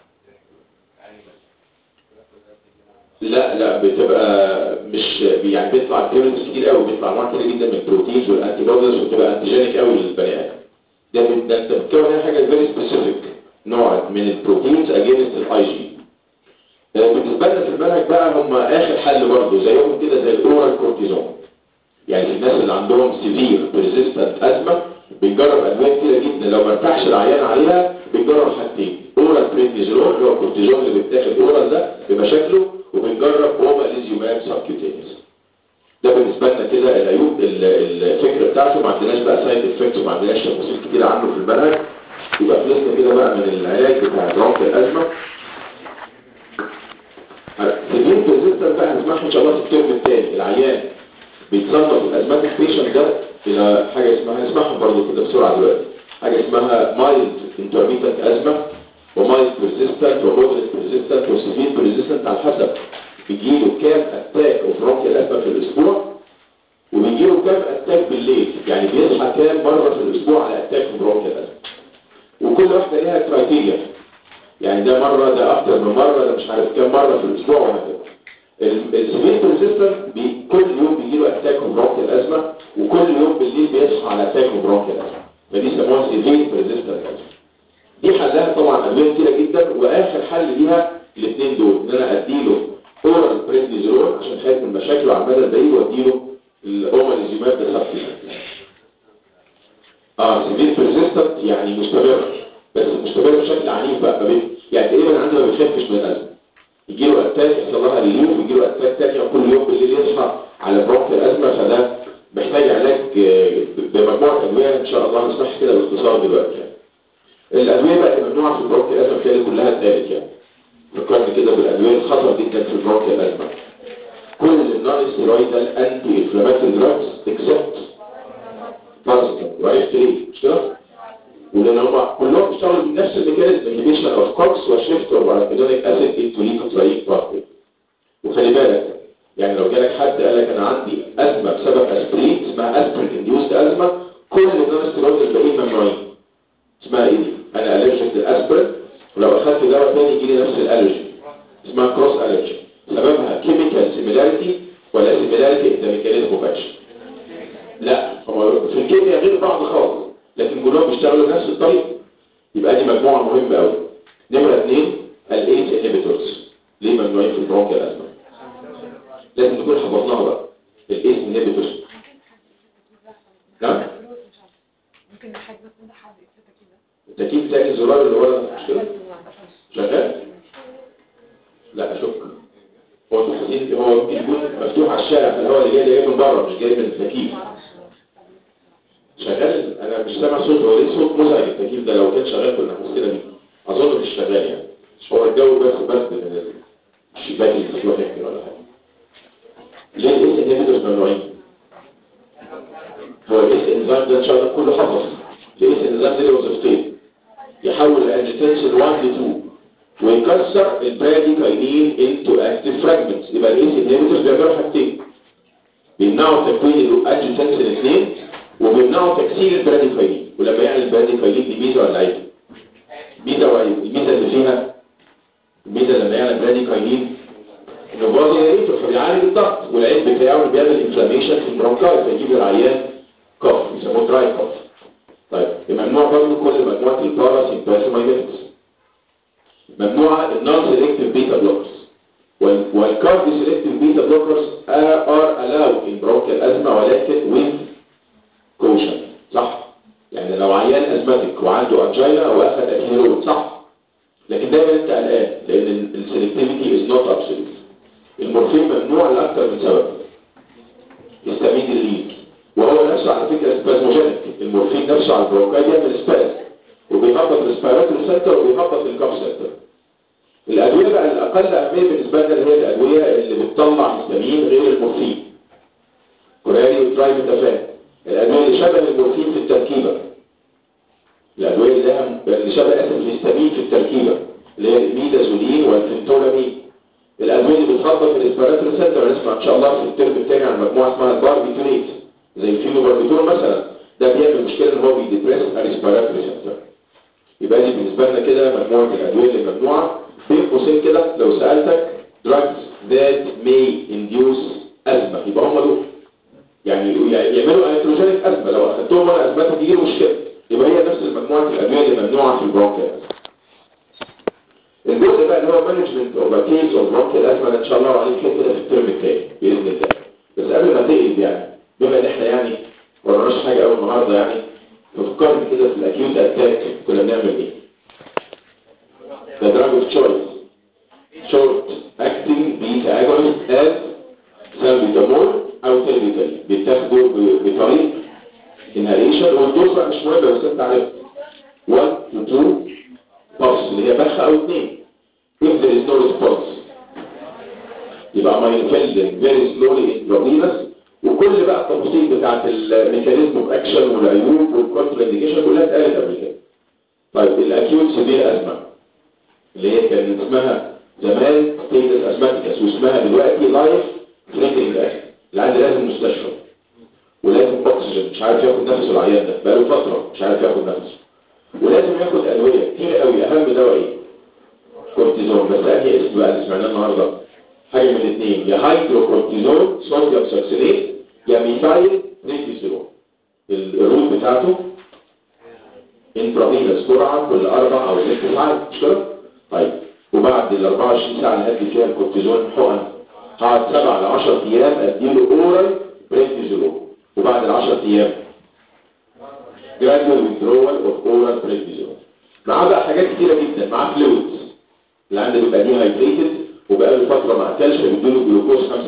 لا لا بتبقى مش يعني بيطلع بيورنز كتير قوي بيطلع انواع كتير جدا من البروتينز والانتي بوديز وبتبقى انتيجينيك قوي للبني ادم ده ده انت بتكون هنا حاجه فيري سبيسيفيك نوع من البروتينز اجينست الاي جي بالنسبه لنا في المنهج بقى هم اخر حل برضه زيهم كده زي الاورال كورتيزون يعني في الناس اللي عندهم سيفير بيرسيستنت ازمه بنجرب ادويه كتيره جدا لو ما ارتاحش العيان عليها بنجرب حاجتين اورال بريدنيزولون اللي هو الكورتيزون اللي بيتاخد اورال ده بمشاكله وبنجرب اوما ليزيوماب سبكيوتينيوس ده بالنسبه لنا كده العيوب الفكره بتاعته ما عندناش بقى سايد افكت وما عندناش تفاصيل كتير عنه في المنهج يبقى خلصنا كده بقى من العلاج بتاع برونك الازمه سيفير بيرسيستنت بقى هنسمعها ان شاء الله في الترم الثاني العيان بيتصنف الازماتيك بيشنت ده الى حاجه اسمها هنسمعهم برضه كده بسرعه دلوقتي حاجه اسمها مايلد انترميتنت ازمه ومايلد بيرسيستنت ومودريت بيرسيستنت وسيفير بيرسيستنت على حسب بيجيله كام اتاك اوف برونكيال ازمه في الاسبوع وبيجيله كام اتاك بالليل يعني بيصحى كام مره في الاسبوع على اتاك في برونكيال ازمه وكل واحده ليها كرايتيريا يعني ده مرة ده أكتر من مرة ده مش عارف كام مرة في الأسبوع وهكذا السيفير بيرسيستنت بي كل يوم بيجي له اتاك برونك الأزمة وكل يوم بالليل بيصحى على اتاك برونك الأزمة فدي سموها سيفير بيرسيستنت أزمة دي حلها طبعا أدوية كتيرة جدا وآخر حل ليها الاثنين دول إن أنا أديله اورال بريدنيزولون عشان خايف من مشاكله على المدى البعيد وأديله الأوماليزيماب بسبتيشن اه سيفير بيرسيستنت يعني مستمر بس مستمر بشكل عنيف بقى ما بين يعني تقريبا عنده ما بيخفش من الازمه يجي له اتاك يحصل لها ريليف ويجي له اتاك ثانيه وكل يوم بالليل يصحى على برونك الازمه فده محتاج علاج بمجموعه ادويه ان شاء الله هنسمعها كده باختصار دلوقتي يعني. الادويه بقى اللي ممنوعه في البرونك الازمه كده كلها اتقالت يعني فكرني كده بالادويه الخطر جدا في البرونك الازمه كل النون ستيرويدال انتي انفلاماتوري دراجز اكسبت باراسيتامول وعرفت ليه مش كده؟ ولان هم كلهم بيشتغلوا بنفس الميكانيزم انهبيشن اوف كوكس وشيفت اوف ارابيدونيك اسيد انتو ليكوترايك باثوي وخلي بالك يعني لو جالك حد قال لك انا عندي ازمه بسبب اسبرين اسمها اسبرين انديوست ازمه كل النون ستيرويد الباقيين ممنوعين اسمها ايه دي؟ انا الرجيك للاسبرين ولو اخدت دواء تاني يجي لي نفس الالرجي اسمها كروس الرجي سببها كيميكال سيميلاريتي ولا سيميلاريتي ان ذا ميكانيزم اوف اكشن لا هو في الكيمياء غير بعض خالص لكن كلهم بيشتغلوا بنفس الطريقه يبقى دي مجموعه مهمه قوي نمره اثنين الايت انهبيتورز ليه ممنوعين في البرونكيال ازمه لازم نكون حفظناها بقى الايت انهبيتورز نعم ممكن نحتاج بس انت حد يكتبها كده التكييف تاني الزرار اللي ورا ده مش كده شغال لا اشك هو التحسين هو ممكن يكون مفتوح على الشارع فالهواء اللي جاي جاي من بره مش جاي من التكييف شغال انا مش سامع صوت هو ليه صوت مزعج التكييف ده لو كان شغال كنا حسينا بيه اظن مش شغال يعني هو الجو بس بس من الشباك اللي مفتوح يمكن ولا حاجه ليه الاس انهبيتورز ممنوعين هو الاس انزيم ده ان شاء الله كله حفظ الاس انزيم ده له وظيفتين يحول الانجيتنشن 1 ل 2 ويكسر البراديكاينين انتو اكتيف فراجمنتس يبقى الايس انهبيتورز بيعملوا حاجتين بيمنعوا تكوين الانجيوتنسين الاثنين وبيمنعوا تكسير البراديكاينين ولما يعمل البراديكاينين دي ميزه ولا عيب؟ ميزه وعيب الميزه اللي فيها الميزه لما يعمل براديكاينين انه فازوليتور فبيعالج الضغط والعيب بتاعه اللي بيعمل انفلاميشن في البرونكاي فيجيب العيان كوف يسموه دراي كوف طيب ممنوع برضه كل مجموعه البارا سيمباسومايليتس ممنوعه النون سيلكتيف بيتا بلوكرز والكارد سيلكتيف بيتا بلوكرز ار الاود ان برونكيال ازمه ولكن ويز كوشن صح يعني لو عيان ازماتيك وعنده انجينا او اخذ اتينول صح لكن دايما انت قلقان لان السيلكتيفيتي از نوت ابسولوت المورفين ممنوع لاكثر من سبب يستميد الليد وهو نفسه على فكره سبازموجينيك المورفين نفسه على البروكاي بيعمل سباز وبيهبط الريسبيراتوري سنتر وبيهبط الكاب سنتر الادويه بقى الاقل اهميه بالنسبه لنا اللي هي الادويه اللي بتطلع هستامين غير المورفين كوراري وترايميتافان الادويه اللي شبه المورفين في التركيبه الادويه اللي لها اللي شبه اسف الهستامين في التركيبه اللي هي الميدازولين والفنتولامين الادويه اللي بتخبط في الاسبيراتوري سنتر هنسمع ان شاء الله في الترم الثاني عن مجموعه اسمها الباربيتونيت زي الفينوباربيتول مثلا ده بيعمل مشكله ان هو بيديبريس الاسبيراتوري سنتر يبقى دي بالنسبه لنا كده مجموعه الادويه اللي ممنوعه بين قوسين كده لو سالتك drugs that may induce ازمه يبقى هم دول يعني يعملوا الكتروجينيك ازمه لو اخدتهم وانا ازمتها تيجي مشكله يبقى هي نفس مجموعه الادويه اللي ممنوعه في البرونكيال الجزء بقى اللي هو مانجمنت اوف كيس اوف برونكيال ازمه ده ان شاء الله عليه كده في الترم الثاني باذن الله بس قبل ما تقلب يعني بما ان احنا يعني ما وراناش حاجه اول النهارده يعني ففكرت كده في الاكيوت اتاك كنا بنعمل ايه؟ The drug of choice short acting beta agonist as salbutamol او تلبيتال بيتاخدوا بطريق inhalation والدوز بقى مش مهمه بس انت عارف 1 to 2 puffs اللي هي بخه او 2 if there is no response يبقى ماينفيلدن very slowly intravenous وكل بقى التفاصيل بتاعت الميكانيزم اوف اكشن والعيوب والكونتر انديكيشن كلها اتقالت قبل كده طيب الاكيوت سيفير ازمه اللي هي كان اسمها زمان ستيتس اسماتيكس واسمها دلوقتي لايف ثريتنج اكشن العيان لازم مستشفى ولازم اكسجين مش عارف ياخد نفسه العيان ده بقاله فتره مش عارف ياخد نفسه ولازم ياخد ادويه كتير قوي اهم دواء ايه كورتيزون بس انهي اسم بقى اللي سمعناه النهارده حاجه من الاثنين يا هيدروكورتيزون صوديوم ساكسينيت يا ميثايل بريدنيزولون الروت بتاعته انترافينوس جرعه كل اربع او ست ساعات مش كده؟ طيب وبعد ال 24 ساعه اللي هدي فيها الكورتيزون حقن هقعد 7 ل 10 ايام اديله اورال بريدنيزولون وبعد ال 10 ايام gradual withdrawal of oral prednisone معاه بقى حاجات كتيره جدا معاه فلويدز اللي عنده بيبقى دي هايدريتد وبقاله فتره ما اكلش فبيديله جلوكوز 5%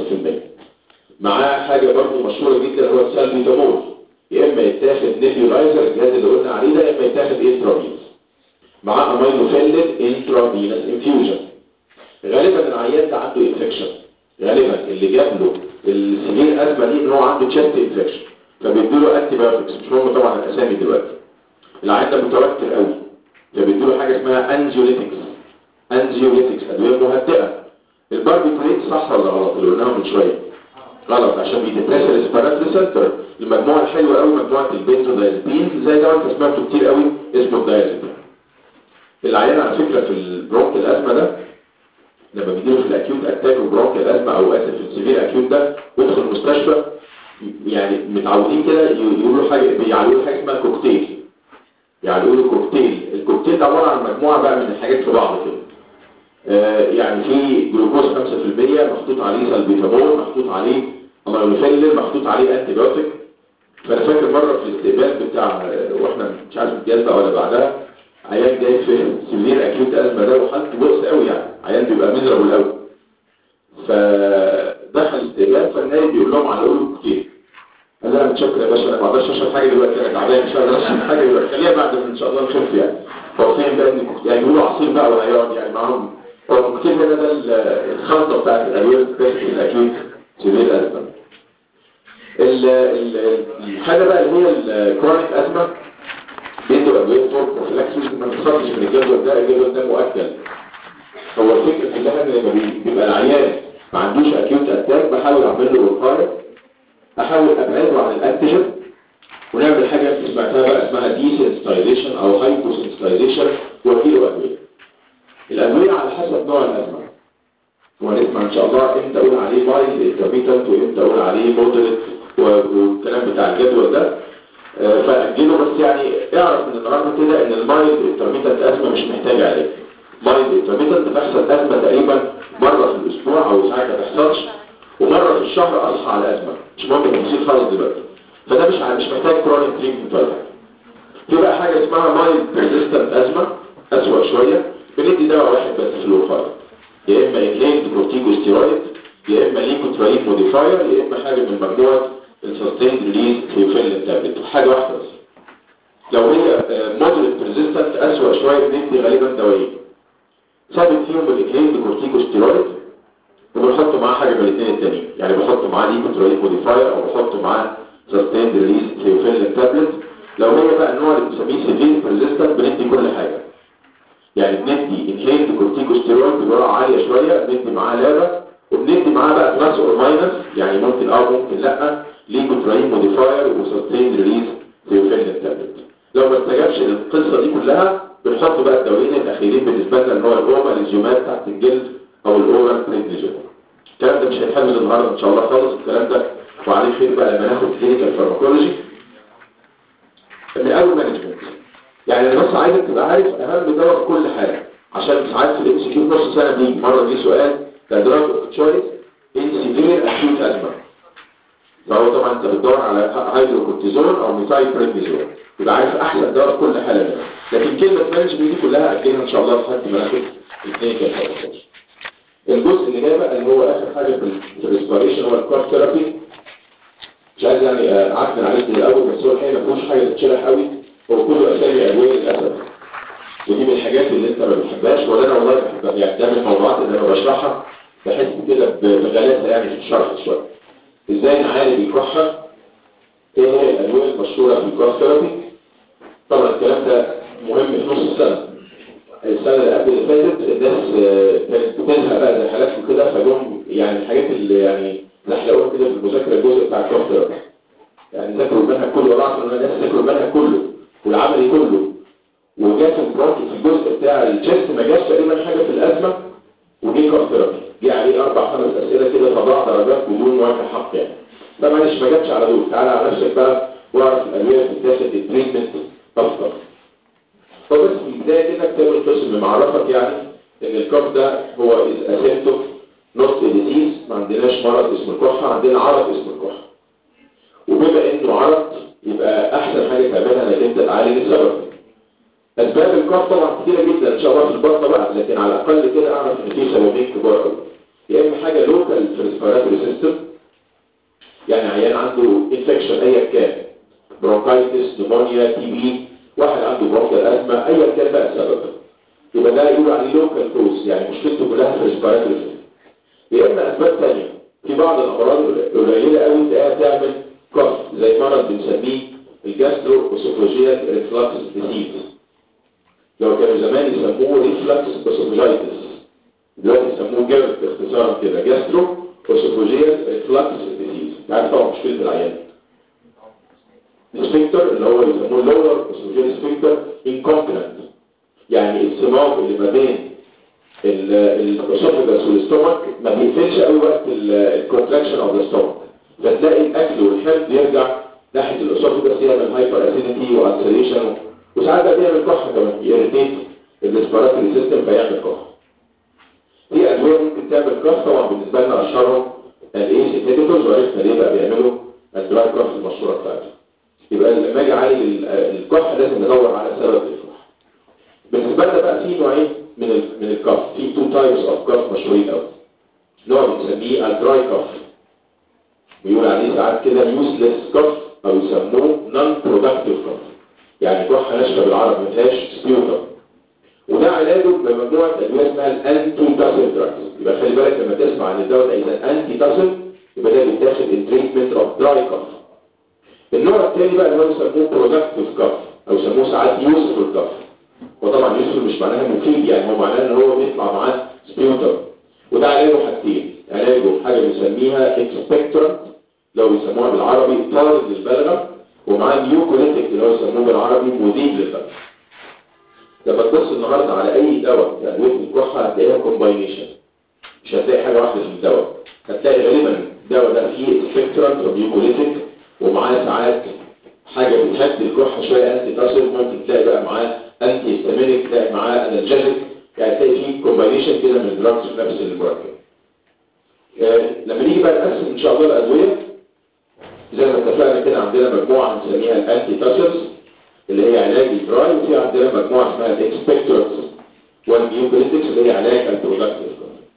معاه حاجه برضه مشهوره جدا هو السالبيتامول يا اما يتاخد نيبيولايزر الجهاز اللي قلنا عليه ده يا اما يتاخد انترافينوس معاه امينوفيلين انترافينوس انفيوجن غالبا العيان ده عنده انفكشن غالبا اللي جاب له السيفير ازمه دي ان هو عنده تشست انفكشن فبيديله انتي بايوتكس مش مهم طبعا الاسامي دلوقتي العيان ده متوتر قوي فبيديله حاجه اسمها انزيوليتكس انزيوليتكس ادويه مهدئه الباربيتريت صح ولا غلط اللي قلناها من شويه غلط عشان بيدبريس الاسبيراتوري سنتر المجموعه الحلوه قوي مجموعه البنزودايزبين زي ده انت سمعته كتير قوي اسمه الدايزبين العيان على فكره في البرونك الازمه ده لما بيجيله في الاكيوت اتاك وبرونك الازمه او اسف في السيفير اكيوت ده ويدخل المستشفى يعني متعودين كده يقولوا حاجه بيعملوا حاجه اسمها كوكتيل يعني يقولوا كوكتيل الكوكتيل ده عباره عن مجموعه بقى من الحاجات في بعض كده آه يعني في جلوكوز 5% محطوط عليه سلبيتامول محطوط عليه امينوفيلين محطوط عليه انتي بايوتيك فانا فاكر مره في الاستقبال بتاع واحنا مش عارف الجلسه ولا بعدها عيان جاي في سيفير اكيوت ازمه ده وحالته بؤس قوي يعني عيان بيبقى ميزربل قوي فدخل الاستقبال فالنايب بيقول لهم على قولوا كتير قال انا متشكر يا باشا انا ما اقدرش اشرب حاجه دلوقتي انا تعبان مش هقدر اشرب حاجه دلوقتي خليها بعد ان شاء الله نشوف يعني هو فين بقى ان يعني يقولوا عصير بقى وهيقعد يعني معاهم هو الكوكتيل هنا ده الخلطه بتاعت الادويه الاكيوت سيفير ازمه الحاجه بقى اللي هي الكرونيك ازمه بيدوا ادويه فور بروفلاكسيس ما نخرجش من الجدول ده الجدول ده مؤكد هو الفكره كلها ان لما بي- بيبقى العيان ما عندوش اكيوت اتاك بحاول اعمل له وقايه احاول ابعده عن الانتيجين ونعمل حاجه سمعتها بقى اسمها ديسنسيتايزيشن او هايبوسنسيتايزيشن واديله ادويه الادويه على حسب نوع الازمه ونسمع ان شاء الله امتى اقول عليه مايل انترميتنت وامتى اقول عليه مودريت والكلام بتاع الجدول ده آه، فاجله بس يعني اعرف من النهارده كده ان المايل انترميتنت ازمه مش محتاجه علاج مايل انترميتنت بتحصل ازمه تقريبا مره في الاسبوع او ساعات ما تحصلش ومره في الشهر اصحى على ازمه مش ممكن تفصيل خالص دلوقتي فده مش ع- مش محتاج كرونيك تريتمنت ولا حاجه في بقى حاجه اسمها مايل بيرسيستنت ازمه اسوأ شويه بندي دواء واحد بس في الوقايه يا اما انهيلد كورتيكوستيرويد يا اما ليكوترايد موديفاير يا اما حاجه من مجموعه السستيند ريليز ثيوفيلين تابلت حاجه واحده بس لو هي مودريت بريزيستنت اسوأ شويه بندي غالبا دوايين ثابت فيهم الانهيلد كورتيكوستيرويد وبنحط معاه حاجه من الاثنين التانيين يعني بحط معاه ليكوترايد موديفاير او بحط معاه سستيند ريليز ثيوفيلين تابلت لو هي بقى النوع اللي بنسميه سيفير بريزيستنت بندي كل حاجه يعني بندي انهيلد كورتيكوستيرويد بجرعه عاليه شويه بندي معاه لابا وبندي معاه بقى بلس اور ماينس يعني ممكن اه ممكن لا ليكوتراين موديفاير وسستين ريليز ثيوفيلين تابلت لو ما استجابش للقصه دي كلها بنحط بقى الدوايين الاخيرين بالنسبه لنا اللي هو الاوما للزيومات تحت الجلد او الاورال بريدنيجين الكلام ده مش هيتحمل النهارده ان شاء الله خالص الكلام ده وعليه خير بقى لما ناخد كلينيكال فارماكولوجي من اول مانجمنت يعني انا بس عايزك تبقى عارف اهم دواء في كل حاجه عشان ساعات في الام سي كيو نص سنه دي مره دي سؤال كدراج اوف تشويس ان سيفير اكيوت ازمه فهو طبعا انت بتدور على هيدروكورتيزون او ميثايل بريدنيزون يبقى عارف احسن دواء في كل حاله منها لكن كلمه مانجمنت دي كلها اجلها ان شاء الله لحد ما ناخد الاثنين كده الجزء اللي جاي بقى اللي هو اخر حاجه في ال- في الريسبيريشن هو الكارب ثيرابي مش عايز يعني آه، اعكن عليك من الاول بس هو الحقيقه ما فيهوش حاجه تتشرح قوي هو كله اسامي ادويه للاسف ودي من الحاجات اللي انت ما بتحبهاش ولا انا والله بحبها يعني ده من الموضوعات اللي انا بشرحها بحس كده ب- بغلاسه يعني في الشرح شويه ازاي نعالج الكحه ايه هي الادويه المشهوره في الكار ثيرابي طبعا الكلام ده مهم في نص السنه السنه اللي قبل اللي فاتت الناس آه، كانت بتزهق بقى زي حالاتكم كده فجم يعني الحاجات اللي يعني زحلقوها كده في المذاكره الجزء بتاع الكار ثيرابي يعني ذاكروا المنهج كله ولا عارف ان الناس ذاكروا المنهج كله والعملي كله وجات البروك في الجزء بتاع الجست ما جاش تقريبا حاجه في الازمه وجي كار ثيرابي جه عليه اربع خمس اسئله كده فضاع درجات بدون وجه حق يعني فمعلش ما جاتش على دول تعالى على نفسك بقى واعرف الادويه بتتاخد التريتمنت اكتر فبس في البدايه كده تعمل قسم معرفك يعني ان الكف ده هو اسيمتوم نوت ديزيز ما عندناش مرض اسمه الكحه عندنا عرض اسمه الكحه وبما انه عرض يبقى احسن حاجه تعملها انك انت تعالج السبب اسباب الكف طبعا كتيره جدا ان شاء الله في البطنه بقى لكن على الاقل كده اعرف ان في سببين كبار قوي يا اما حاجه لوكال في الريسبيراتوري سيستم يعني عيان عنده انفكشن ايا كان برونكايتس نمونيا تي بي واحد عنده برونكيال ازمه ايا كان بقى السبب يبقى ده يقول عليه لوكال كوز يعني مشكلته كلها في الريسبيراتوري سيستم يا اما اسباب ثانيه في بعض الامراض القليله قوي تلاقيها تعمل كف زي مرض بنسميه الجاسترو اسوفوجيال ريفلكس ديزيز لو كانوا زمان يسموه ريفلكس اسوفوجيتس دلوقتي يسموه جيرد اختصارا كده جاسترو اسوفوجيال ريفلكس ديزيز عارف طبعا مشكله العيان السفنكتر اللي هو يسموه لور اسوفوجيال سفنكتر انكومبلنت يعني الصمام اللي ما بين الاسوفجس والاستومك ما بيقفلش قوي وقت الكونتراكشن اوف ذا ستومك فتلاقي الاكل والحمض يرجع ناحيه الاسوفجس يعمل هايبر اسيديتي والسريشن وساعات ده بيعمل كحه كمان يريتيت الريسبيراتوري سيستم فيعمل كحه في ادويه ممكن تعمل كحه طبعا بالنسبه لنا اشهرهم الايس انهبيتورز وعرفنا ليه بقى بيعملوا الدراي كحه المشهوره بتاعته يبقى لما اجي اعالج الكحه لازم ندور على سبب الكحه بالنسبه لنا بقى في نوعين من ال من الكف في تو تايبس اوف كف مشهورين قوي نوع بنسميه الدراي كف بيقول عليه ساعات كده يوسلس كف او يسموه نون برودكتيف كف يعني كحه ناشفه بالعربي ما فيهاش سبيوتر وده علاجه بمجموعه ادويه اسمها الانتي تاسل دراجز يبقى خلي بالك لما تسمع عن الدواء ده اذا انتي تاسل يبقى ده بيتاخد ان تريتمنت اوف دراي كف النوع الثاني بقى اللي هو يسموه برودكتيف كف او يسموه ساعات يوسفول كف وطبعا يوسف مش معناها مفيد يعني هو معناه ان هو بيطلع معاه سبيوتر وده علاجه حاجتين علاجه حاجه بنسميها اكسبكتورنت لو بيسموها بالعربي طارد للبلغم ومعاه نيوكوليتيك اللي هو يسموه بالعربي مذيب للبلغم لما تبص النهارده على اي دواء يعني وقت الكحه هتلاقيها كومباينيشن مش هتلاقي حاجه واحده في الدواء هتلاقي غالبا الدواء ده فيه اكسبكتورنت وميوكوليتيك ومعاه ساعات حاجه بتهدي الكحه شويه انتي تاسل ممكن تلاقي بقى معاه انتي هيستامينيك تلاقي معاه انرجيتك يعني تلاقي فيه كومباينيشن كده من الدراجز في نفس المركب آه، لما نيجي بقى نقسم ان شاء الله الادويه زي ما اتفقنا كده عندنا مجموعه بنسميها الانتي تاسلز اللي هي علاج الدراي وفي عندنا مجموعه اسمها الاكسبكتورنتس والميوكوليتكس اللي هي علاج البرودكتيف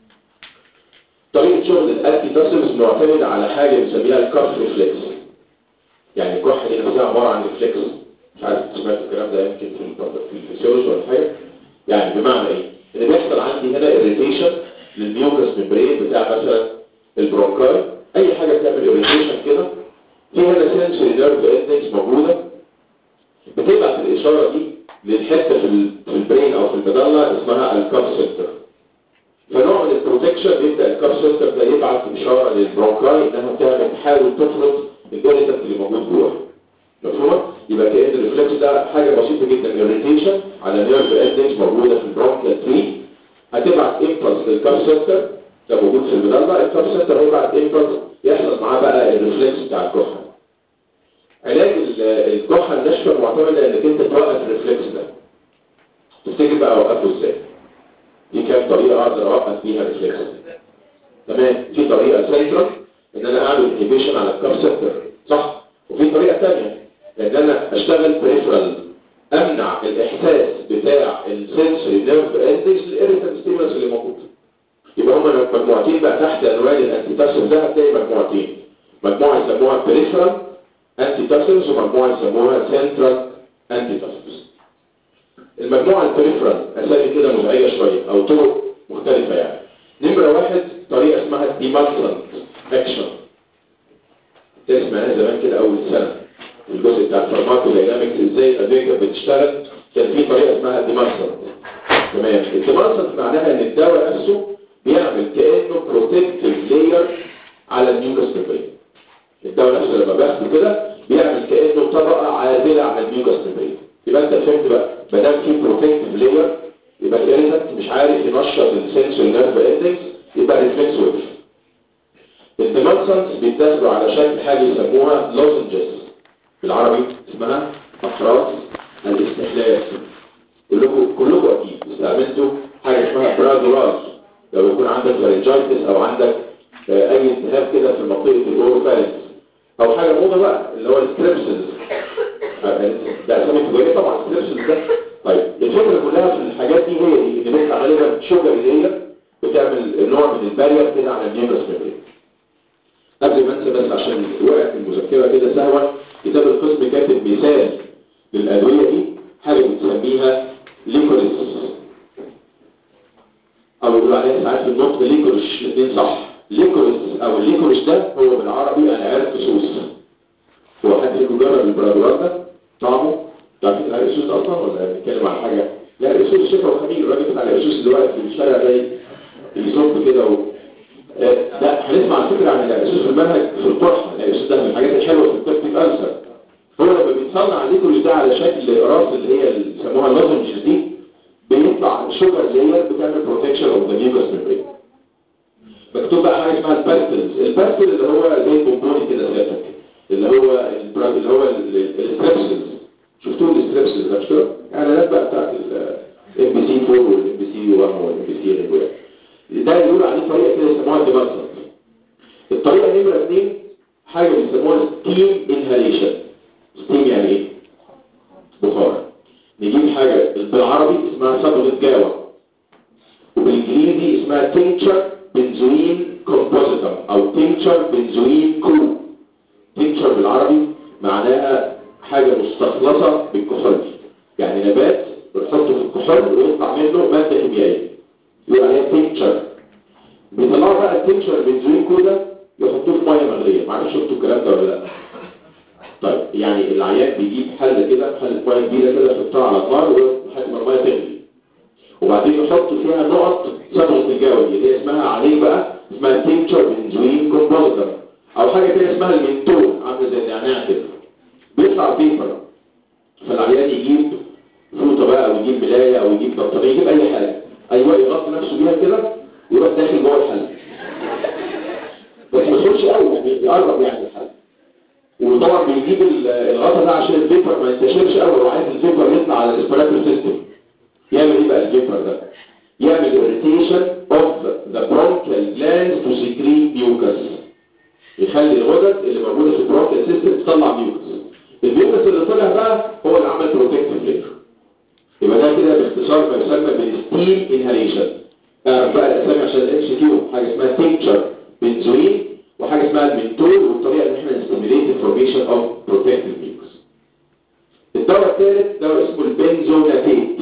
طريقه شغل الانتي تاسلز معتمده على حاجه بنسميها الكاف ريفلكس يعني الكحه دي نفسها عباره عن ريفلكس مش عارف سمعت الكلام ده يمكن في في الفسيولوجي ولا حاجه يعني بمعنى ايه ان بيحصل عندي هنا اريتيشن للميوكس ميمبرين بتاع مثلا البرونكاي اي حاجه بتعمل اريتيشن كده في هنا سنسوري نيرف اندكس موجوده بتبعت الاشاره دي للحته في ال- في البرين او في المدله اسمها الكاف سنتر فنوع من البروتكشن بيبدا الكاف سنتر ده يبعت اشاره للبرونكاي انها تعمل تحاول تفرض الاريتنت اللي موجود جوه مفهومه يبقى كأن الريفلكس ده حاجه بسيطه جدا اريتيشن على نيرف اندكس موجوده في البرونكيال تري هتبعت امبلس للكاف سنتر ده موجود في المدله الكاف سنتر هيبعت امبلس يحصل معاه بقى الريفلكس بتاع الكحه علاج ال- الكحه الناشفه معتمده انك انت توقف الريفلكس ده تفتكر بقى اوقفه ازاي دي كام طريقه اقدر اوقف بيها الريفلكس تمام في طريقه سنترال ان انا اعمل انهبيشن على الكاف سنتر صح وفي طريقه ثانيه ان انا اشتغل بريفرال امنع الاحساس بتاع السنسوري نيرف اندكس الاريتنت ستيمولس اللي موجود يبقى هما مجموعتين بقى تحت عنوان الانتيتاسل ده هتلاقي مجموعتين مجموعه يسموها بريفرال انتيتاسلز ومجموعه يسموها سنترال انتيتاسلز المجموعه البريفرال اسامي كده مزعجه شويه او طرق مختلفه يعني نمره واحد طريقه اسمها ديمالسنت اكشن تسمع زمان كده اول سنه الجزء بتاع الفارماكوداينامكس ازاي الادويه كانت بتشتغل كان في طريقه اسمها ديمالسنت تمام الديمالسنت معناها ان الدواء نفسه بيعمل كانه بروتكتيف لاير على النيوكليس ميمبرين الدواء نفسه لما باخده كده بيعمل كانه طبقه عازله على النيوكليس ميمبرين يبقى انت فهمت بقى ما دام في بروتكتيف لاير يبقى الاريتنت مش عارف ينشط السنسور نيرف اندكس يبقى ريفلكس وقف الديمالسنت بيتاخدوا على شكل حاجه يسموها لوزنجز بالعربي اسمها احراس الاستحلال كلكم كلكم اكيد استعملتوا حاجه اسمها برادوراج لو يكون عندك فارنجايتس او عندك آه، اي التهاب كده في منطقه الاوروفارنكس او حاجه موضه بقى اللي هو الستريبسلز ده اسامي تجاريه طبعا الستريبسلز ده طيب الفكره كلها في الحاجات دي هي دي ان بيطلع غالبا شوجر اللي هي بتعمل نوع من البارير كده على النيوكليس ميمبرين قبل ما انسى بس عشان وقعت المذكره كده سهوا كتاب القسم كاتب مثال للادويه دي حاجه بنسميها ليكوريس او بيقولوا عليها ساعات في النطق ليكوريش الاثنين صح ليكوريس او الليكوريش ده هو بالعربي انا عارف سوس هو حد فيكم جرب البرادورات ده طعمه تعرفين الاريسوس اصلا ولا بنتكلم عن حاجه لا الاريسوس شفا وخمير الراجل بتاع الاريسوس اللي واقف في الشارع ده يصب كده و... آه، لا هنسمع على فكره عن الاريسوس في المنهج في الطرح الاريسوس ده من الحاجات الحلوه في الترتيب انسر هو لما بيتصنع الليكوريش ده على شكل راس اللي هي اللي بيسموها اللوزنجز دي بيطلع شوجر لاير بتعمل بروتكشن اوف ذا نيوكليس ميمبرين مكتوب بقى حاجه اسمها الباستلز الباستل اللي هو زي البونبوني كده سيادتك اللي هو البرا- اللي هو الستريبسلز شفتوه الستريبسلز ده مش كده؟ اعلانات بقى بتاعت الام بي سي 4 والام بي سي 1 والام بي سي غيره ده يقولوا عليه طريقه كده يسموها ديمارسنت الطريقه نمره اثنين حاجه بيسموها ستيم انهاليشن ستيم يعني ايه؟ بخار نجيب حاجه بالعربي اسمها صبغه جاوه وبالانجليزي اسمها تينكتشر بنزوين كومبوزيتم او تينكتشر بنزوين كو تينكتشر بالعربي معناها حاجه مستخلصه بالكحول يعني نبات بنحطه في الكحول ويطلع منه ماده كيميائيه يقول عليها تينكتشر بيطلعوا بقى التينكتشر بنزوين كو ده يحطوه في ميه مغليه معرفش شفتوا الكلام ده ولا لا طيب يعني العيان بيجيب حله كده حله ميه كبيره كده يحطها على النار لحد ما الميه تغلي وبعدين يحط فيها نقط صبغه الجو دي اللي هي اسمها عليه بقى اسمها تينكتشر بنزوين كومبوزيتور او حاجه كده اسمها المنتول عامله زي النعناع كده بيطلع بيبر فالعيان يجيب فوطه بقى او يجيب ملايه او يجيب بطاريه يجيب اي حاجه ايوه يغطي نفسه بيها كده يروح داخل جوه الحله بس ما يدخلش قوي يعني يقرب يعني الحله وطبعا بيجيب ال- الغطا ده عشان الفيبر ما ينتشرش قوي لو عايز الفيبر يطلع على الاسبراتور سيستم يعمل ايه بقى الفيبر ده يعمل irritation of the bronchial glands to secrete mucus يخلي الغدد اللي موجوده في البرونكيال سيستم تطلع ميوكس الميوكس اللي طلع بقى هو اللي عمل بروتكتيف لير يبقى ده كده باختصار ما يسمى بالستيل انهاليشن اعرف بقى الاسامي عشان الاتش كيو حاجه اسمها تينكتشر بنزوين وحاجه اسمها المنتول والطريقه ان احنا نستيميليت الفورميشن اوف بروتكتيف ميوكس الدواء الثالث دواء اسمه البنزوناتيت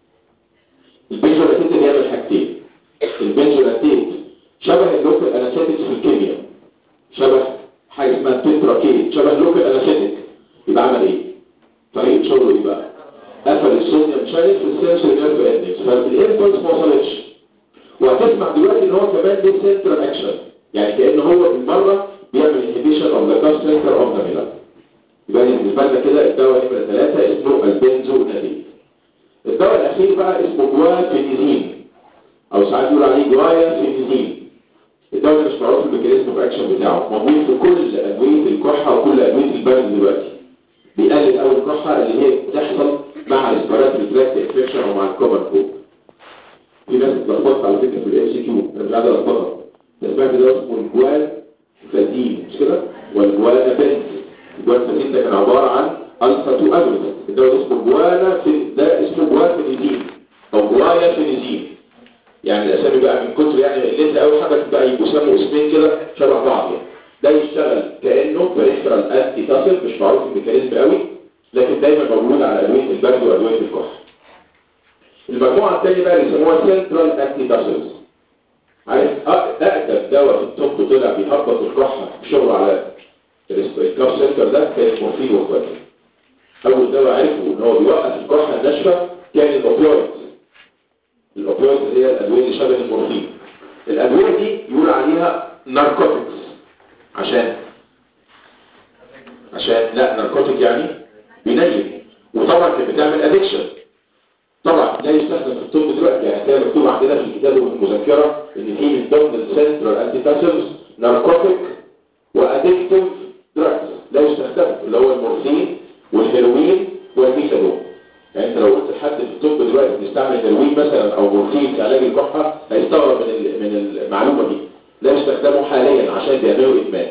البنزوناتيت بيعمل حاجتين البنزوناتيت شبه اللوكال انستيك في الكيمياء شبه حاجه اسمها تتراكيت شبه اللوكال انستيك يبقى عمل ايه طريقه شغله ايه بقى قفل الصوديوم شانل في السنسوري نيرف اندكس فالانفلس ما وصلتش وهتسمع دلوقتي ان هو كمان ليه سنترال اكشن يعني كان هو بالمره بيعمل انهبيشن اوف ذا كاف سنتر اوف ذا ميلان يبقى بالنسبه لنا كده الدواء نمره ثلاثه اسمه البنزوناتين الدواء الاخير بقى اسمه جوافينيزين او ساعات يقول عليه جوايا فينيزين الدواء ده مش معروف الميكانيزم اوف اكشن بتاعه موجود في كل ادويه الكحه وكل ادويه البرد دلوقتي بيقلل اول الكحه اللي هي بتحصل مع الاسبراتوري تراكت انفكشن او مع الكومن كوب في ناس اتلخبطت على فكره في الاي سي كيو انا مش عايز الخبطها انت سمعت ده اسمه الجوال فازين مش كده والجوانا بنز الجوال فازين ده كان عباره عن الفا 2 اجونست الدواء ده اسمه جوانا في ده اسمه جوال فينيزين او جوايا فينيزين يعني الاسامي بقى من كتر يعني قلتها قوي حاجه بقى يسموا اسمين كده شبه بعض يعني ده يشتغل كانه بريفرال انتي تاسل مش معروف الميكانيزم قوي لكن دايما موجود على ادويه البرد وادويه الكحه المجموعه الثانيه بقى اللي يسموها سنترال انتي تاسلز عارف أ- اقدم دواء في الطب طلع بيهبط الكحه شغل على الكاف سنتر ده كان المورفين واخواته اول دواء عرفه ان هو بيوقف الكحه الناشفه كان الاوبيويد الاوبيويد اللي هي الادويه اللي شبه المورفين الادويه دي يقول عليها ناركوتكس عشان عشان لا ناركوتيك يعني بينيم وطبعا كانت بتعمل ادكشن طبعا لا يستخدم في الطب دلوقتي يعني كده مكتوب عندنا في الكتاب وفي المذكره ان في من ضمن السنترال انتي تاسلز ناركوتيك وادكتيف دراجز لا يستخدم اللي هو المورفين والهيروين والميثادون يعني انت لو قلت لحد في الطب دلوقتي بيستعمل هيروين مثلا او مورفين في علاج الكحه هيستغرب من ال- من المعلومه دي لا يستخدموا حاليا عشان بيعملوا ادمان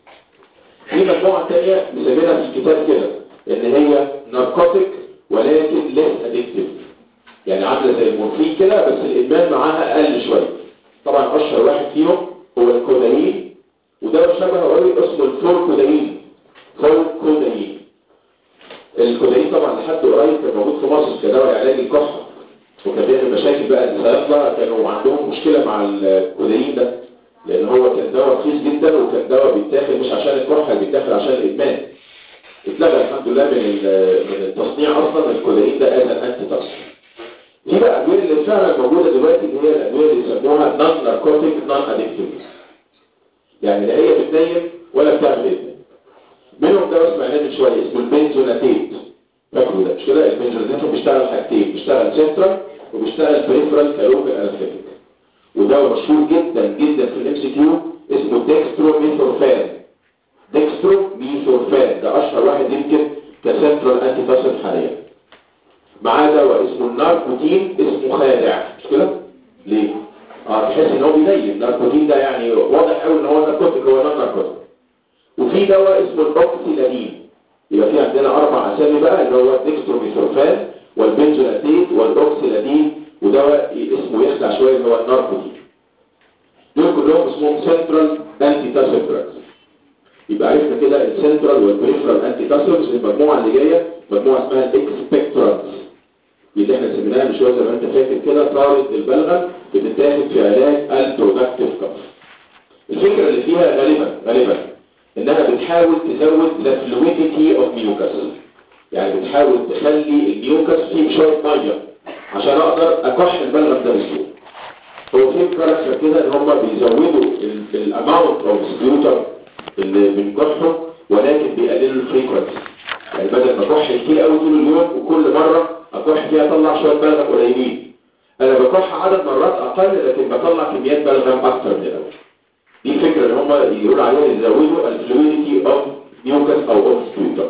في مجموعه ثانيه مسمينها في الكتاب كده ان هي ناركوتيك ولكن ليس ادكتيف يعني عامله زي المورفين كده بس الادمان معاها اقل شويه طبعا اشهر واحد فيهم هو الكودايين وده شبه قوي اسمه الفوركودايين فوركودايين الكودايين طبعا لحد قريب كان موجود في مصر كدواء علاج الكحه وكان بيعمل مشاكل بقى الصيادله كانوا عندهم مشكله مع الكودايين ده لان هو كان دواء رخيص جدا وكان دواء بيتاخد مش عشان الكحه بيتاخد عشان الادمان اتلغى الحمد لله من ال- من التصنيع اصلا الكودايين ده از انتي تصنيع في بقى ادويه اللي فعلا موجوده دلوقتي اللي هي الادويه اللي يسموها نون ناركوتيك نون ادكتيف يعني لا هي بتنيم ولا بتعمل ادمان منهم دواء سمعناه من شويه اسمه البنزوناتيت فاكروا ده مش كده البنزوناتيت بيشتغل حاجتين بيشتغل سنترال وبيشتغل بريفرال كلوكال انستيك ودواء مشهور جدا جدا في الام سي كيو اسمه ديكسترو ميثورفان ديكسترو ميثورفان ده اشهر واحد يمكن كسنترال انتي تاسل حاليا معاه دواء اسمه الناركوتين اسمه خادع مش كده ليه اه تحس ان هو بينيم الناركوتين ده يعني واضح قوي ان هو ناركوتيك هو نون ناركوتيك وفي دواء اسمه الاوكسيلادين يبقى في عندنا اربع اسامي بقى اللي هو الديكستروميثورفان والبنزوناتيت والاوكسيلادين ودواء اسمه يخدع شويه اللي هو الناركوتين دول كلهم اسمهم سنترال انتي تاسل دراجز يبقى عرفنا كده السنترال والبريفرال انتي تاسلز المجموعه اللي جايه مجموعه اسمها الاكسبكترانس اللي احنا سميناها من شويه زي ما انت فاكر كده طارد البلغم بتتاخد في علاج البرودكتيف كف الفكره اللي فيها غالبا غالبا انها بتحاول تزود the fluidity of mucus يعني بتحاول تخلي الميوكس فيه شويه ميه عشان اقدر اكح البلغم ده بسهوله هو في كاركتر كده ان هم بيزودوا الاماونت اوف سبيوتر اللي بنكحه ولكن بيقللوا الفريكونسي يعني بدل ما اكح كتير قوي طول اليوم وكل مره اكح فيها اطلع شويه بلغم قليلين انا بكح عدد مرات اقل لكن بطلع كميات بلغم اكتر من الاول دي فكره ان هم يقولوا عليها يزودوا الفلويديتي اوف ميوكس او اوف سبيوتر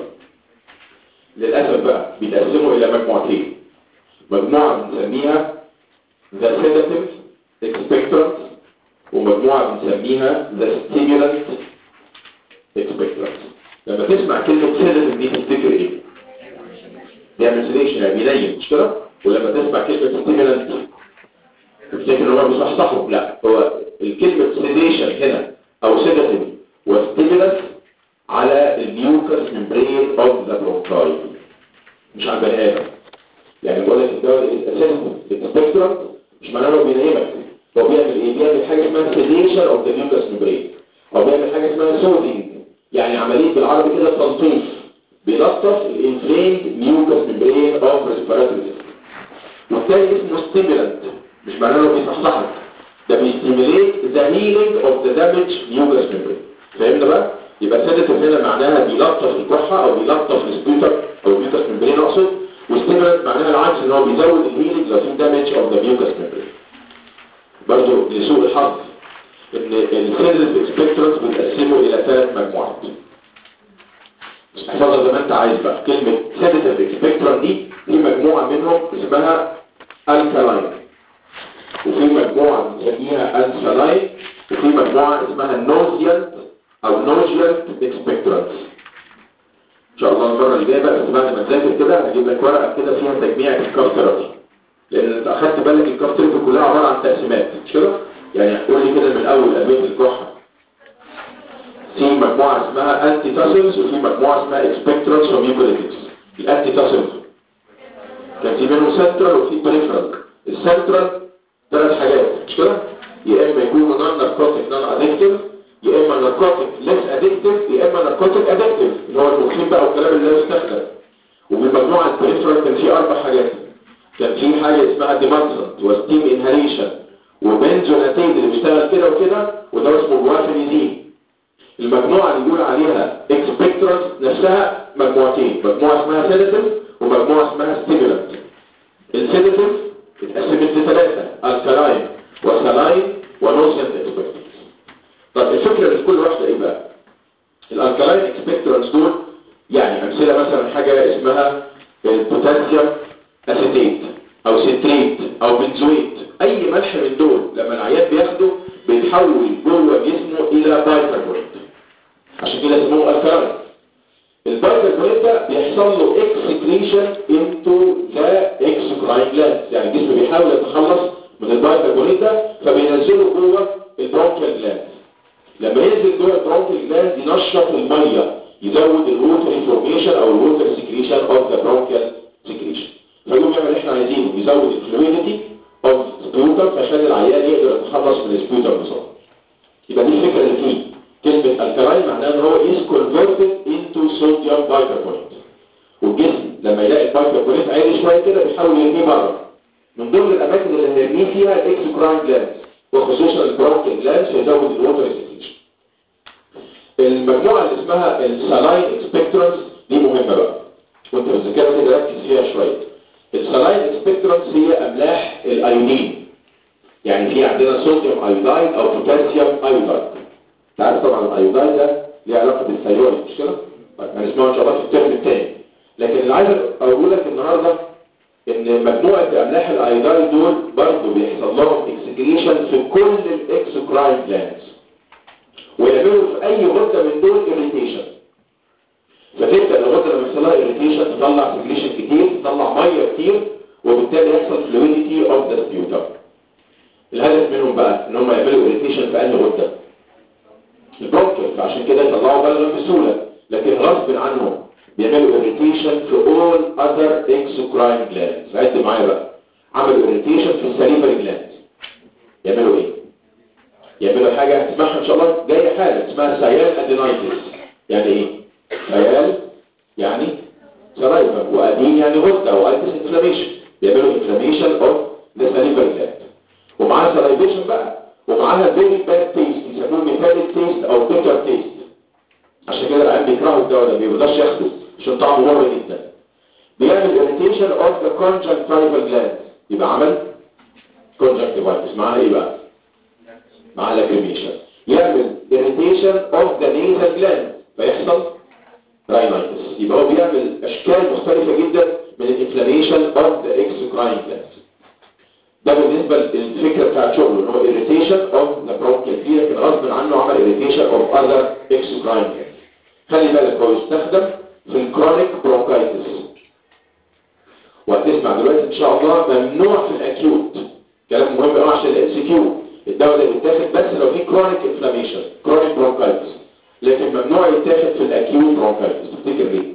للاسف بقى بيتقسموا الى مجموعتين مجموعه بنسميها the sedative expectorant ومجموعة بنسميها the stimulant expectorant لما تسمع كلمة sedative دي تفتكر ايه؟ بيعمل sedation يعني بينيم مش كده؟ ولما تسمع كلمة stimulant تفتكر ان هو بيصحصحه لا هو الكلمة sedation هنا او sedative وstimulant على الميوكس membrane of the bronchi مش على البني ادم يعني بقول لك الدواء الاساسي expectorant مش معناه انه بينيمك هو بيعمل ايه بيعمل حاجه اسمها sedation of the mucous membrane او بيعمل حاجه اسمها soothing يعني عمليه بالعربي كده تلطيف بيلطف الانفليمد mucous membrane of respiratory system والتاني اسمه stimulant مش معناه انه بيصحصحك ده بيستيميليت the healing of the damaged mucous membrane فهمنا بقى يبقى sedative هنا معناها بيلطف الكحه او بيلطف السبيوتر او الميوكس membrane اقصد وستيمولانت معناها العكس ان هو بيزود الهيلينج لو في دامج اوف ذا ميوكس ميمبرين برضه لسوء الحظ ان السيلز اكسبكترنت بيتقسموا الى ثلاث مجموعات احفظها زي ما انت عايز بقى كلمه سيدتيف اكسبكترنت دي في مجموعه منهم اسمها الكالاين وفي مجموعه بنسميها انسالاين وفي مجموعه اسمها نوزيانت او نوجيانت اكسبكترنت ان شاء الله المره اللي جايه بقى بس بعد ما تذاكر كده هجيب لك ورقه كده فيها تجميع الكاف ثيرابي لان انت اخدت بالك الكاف ثيرابي كلها عباره عن تقسيمات مش كده يعني قول لي كده من الاول ادويه الكحه في مجموعه اسمها انتي تاسلز وفي مجموعه اسمها اكسبكترانس وميوكوليتكس الانتي تاسلز كان في منهم سنترال وفي بريفرال السنترال ثلاث حاجات مش كده يا اما يكونوا نون ناركوتيك نون ادكتيف يا اما ناركوتيك ليس ادكتيف يا اما ناركوتيك ادكتيف اللي هو المخيم بقى والكلام اللي لا يستخدم ومن مجموعه البريفرال كان في اربع حاجات كان في حاجه اسمها ديمانسنت وستيم انهاليشن وبنزوناتيد اللي بيشتغل كده وكده وده اسمه جوافينيزين المجموعه اللي يقول عليها اكسبكترانس نفسها مجموعتين مجموعه اسمها سيداتيف ومجموعه اسمها ستيمولانت السيداتيف اتقسمت لثلاثه الكالاين وسلاين ونوسيانت اكسبكترانس طب الفكرة في كل واحدة ايه بقى الالكالاين اكسبكترانس دول يعني امثلة مثلا حاجة اسمها البوتاسيوم اسيتيت او سيتريت او بنزويت اي ملح من دول لما العيان بياخده بيتحول جوه جسمه الى بايكربونات عشان كده اسمه الكالاين البايكربونات ده بيحصل له اكسكريشن انتو ذا اكسكراين جلاند يعني الجسم بيحاول يتخلص من البايكربونات ده فبينزله جوه البرونكيال جلاند لما ينزل جوه البرونكيال جلاند ينشط الميه يزود الووتر انفورميشن او الووتر سكريشن اوف ذا برونكيال سكريشن فيقوم يعمل اللي احنا عايزينه يزود الفلويدتي اوف سبيوتر فعشان العيان يقدر يتخلص من السبيوتر بسرعه يبقى دي الفكره اللي فيه كلمه الكلاين معناها ان هو is converted into sodium bicarbonate والجسم لما يلاقي البايكربونات عالي شويه كده بيحاول يرميه بره من ضمن الاماكن اللي هيرميه فيها الاكسكراين جلاند وخصوصا البرونكيال جلاند يزود الووتر سكريشن المجموعة اللي اسمها السالاين اكسبكترانس دي مهمة بقى وانت بتذاكرها كده ركز فيها شوية السالاين اكسبكترانس هي املاح الايودين يعني في عندنا صوديوم ايودايد او بوتاسيوم ايودايد تعرف طبعا الايودايد ده ليه علاقة بالثيرويد مش كده؟ طيب هنسمعه ان شاء الله في الترم الثاني لكن اللي عايز اقول لك النهارده ان مجموعة املاح الايودايد دول برضه بيحصل لهم اكسكريشن في كل الاكسكراين جلاندز ويعملوا في اي غده من دول اريتيشن فتبدا الغده لما يحصل لها اريتيشن تطلع سكريشن كتير تطلع ميه كتير وبالتالي يحصل فلويديتي اوف ذا سبيوتر الهدف منهم بقى ان هم يعملوا اريتيشن في انهي غده البرونكيال فعشان كده يطلعوا بلغم بسهوله لكن غصب عنهم بيعملوا اريتيشن في all other exocrine glands عد معايا بقى عملوا اريتيشن في السليفري جلاند يعملوا ايه يعملوا حاجة هتسمعها ان شاء الله جاية حالة اسمها سيان ادينايتس يعني ايه خيال يعني سرايفا وادين يعني غدة او ايتس انفلاميشن بيعملوا انفلاميشن اوف ذا ساليفري جلاند ومعاها سلايفيشن بقى ومعاها فيري باد تيست يسموه ميتاليك تيست او بيتر تيست عشان كده العيال بيكرهوا الدواء ده ما بيقدرش ياخده عشان طعمه مر جدا بيعمل irritation of the conjunctival gland يبقى عمل conjunctivitis معاها ايه بقى معاها lacrimation يعمل irritation of the nasal gland فيحصل rhinitis يبقى هو بيعمل اشكال مختلفة جدا من الانفلاميشن of the exocrine glands ده بالنسبة للفكرة بتاعت شغله ان هو irritation of the bronchial tree لكن غصب عنه عمل irritation of other exocrine glands خلي بالك هو يستخدم في الكرونيك برونكايتس وهتسمع دلوقتي ان شاء الله ممنوع في الاكيوت كلام مهم قوي عشان الام كيو الدواء ده بيتاخد بس لو في كرونيك انفلاميشن كرونيك برونكايتس لكن ممنوع يتاخد في الاكيوت برونكايتس تفتكر ليه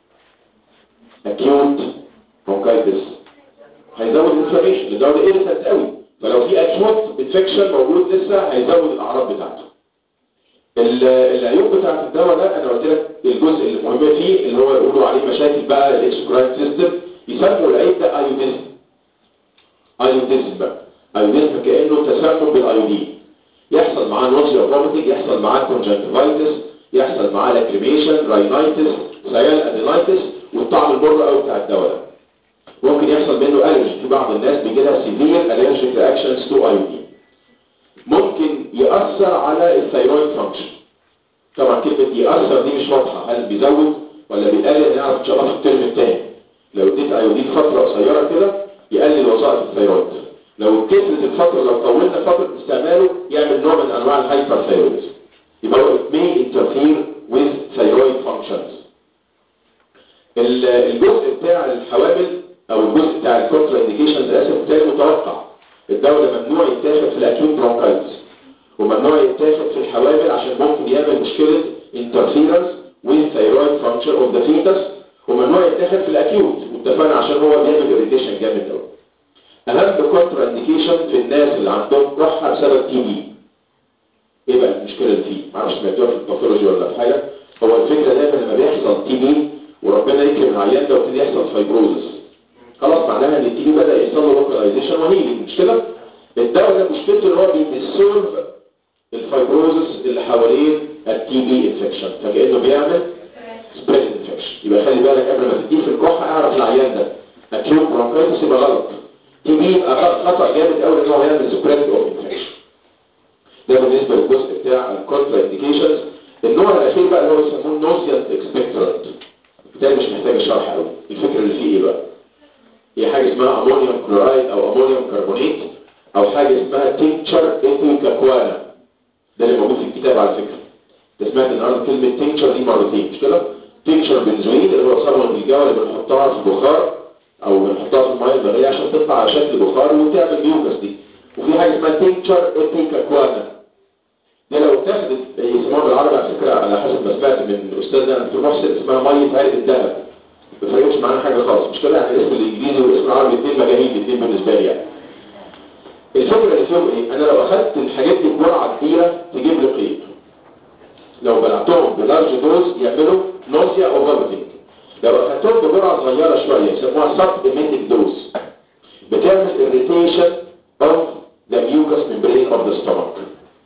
اكيوت برونكايتس هيزود الانفلاميشن الدواء ده ايرسنت قوي فلو في اكيوت انفكشن موجود لسه هيزود الاعراض بتاعته العيوب بتاعت الدواء ده انا قلت لك الجزء اللي مهم فيه اللي هو يقولوا عليه مشاكل بقى الاكسكراين سيستم يسموا العيب ده ايوديزم ايوديزم بقى ايوديزم كانه تسمم بالايودين يحصل معاه نوزيا فوميتنج يحصل معاه كونجكتيفايتس يحصل معاه لاكريميشن راينايتس سيال ادينايتس والطعم المر قوي بتاع الدواء ده ممكن يحصل منه الرجي في بعض الناس بيجي لها سيفير الرجيك رياكشنز تو ايودين ممكن يأثر على الثيرويد فانكشن طبعا كلمة يأثر دي مش واضحة هل بيزود ولا بيقلل نعرف ان شاء الله في الترم الثاني لو اديت ايودين فترة قصيرة كده يقلل وظائف الثيرويد لو كثرت الفترة لو طولنا فترة استعماله يعمل نوع من انواع الهايبر ثيرويد يبقى هو it may interfere with thyroid functions الجزء بتاع الحوامل او الجزء بتاع الكونترا انديكيشنز اسف بالتالي متوقع الدواء ده ممنوع يتاخد في الاكيوت برونكايتس وممنوع يتاخد في الحوامل عشان ممكن يعمل مشكلة interference with thyroid function of the fetus وممنوع يتاخد في الاكيوت واتفقنا عشان هو بيعمل irritation جامد قوي اهم كونترا انديكيشن في الناس اللي عندهم كحه بسبب تي بي ايه بقى المشكله اللي فيه معرفش سمعتوها في الباثولوجي ولا في حاجه هو الفكره دايما لما بيحصل تي بي وربنا يكرم العيان ده ويبتدي يحصل فايبروزس خلاص معناها ان التي بي بدا يحصل له لوكاليزيشن وهيلينج مش كده الدواء ده مشكلته ان هو بيسولف الفايبروزس اللي حوالين التي بي انفكشن فكانه بيعمل سبريد انفكشن يبقى خلي بالك قبل ما تديه في الكحه اعرف العيان ده اكيوت برونكايتس يبقى غلط تي بي يبقى خطا جامد قوي ان هو يعمل سبريد اوف انفكشن ده بالنسبه للجزء بتاع الكونترا انديكيشنز النوع الاخير بقى اللي هو يسموه نوزيانت اكسبكتورنت ده مش محتاج شرح قوي الفكره اللي فيه ايه بقى هي حاجه اسمها امونيوم كلورايد او امونيوم كربونيت او حاجه اسمها تينكشر ايثيوكاكوانا ده اللي موجود في الكتاب على فكره انت سمعت النهارده كلمه تينكشر دي مرتين مش كده تينكشر بنزوين اللي هو صبغه الجو اللي بنحطها في البخار او بنحطها في الميه المغليه عشان تطلع على شكل بخار وتعمل ميوكس دي وفي حاجه اسمها تينكشر ايثيوكاكوانا دي لو اتاخدت يسموها بالعربي على فكره على حسب ما سمعت من استاذنا دكتور محسن اسمها ميه عرق الذهب ما فرقتش معانا حاجه خالص مش كده يعني الاسم الانجليزي والاسم العربي الاثنين مجانين الاثنين بالنسبه لي يعني الفكره اللي فيهم ايه انا لو اخدت الحاجات دي بجرعه كبيره تجيب لي قيد لو بلعتهم بلارج دوز يعملوا نوزيا او فوميتنج لو اخدتهم بجرعه صغيره شويه يسموها سب ايميتنج دوز بتعمل irritation of the mucous membrane of the stomach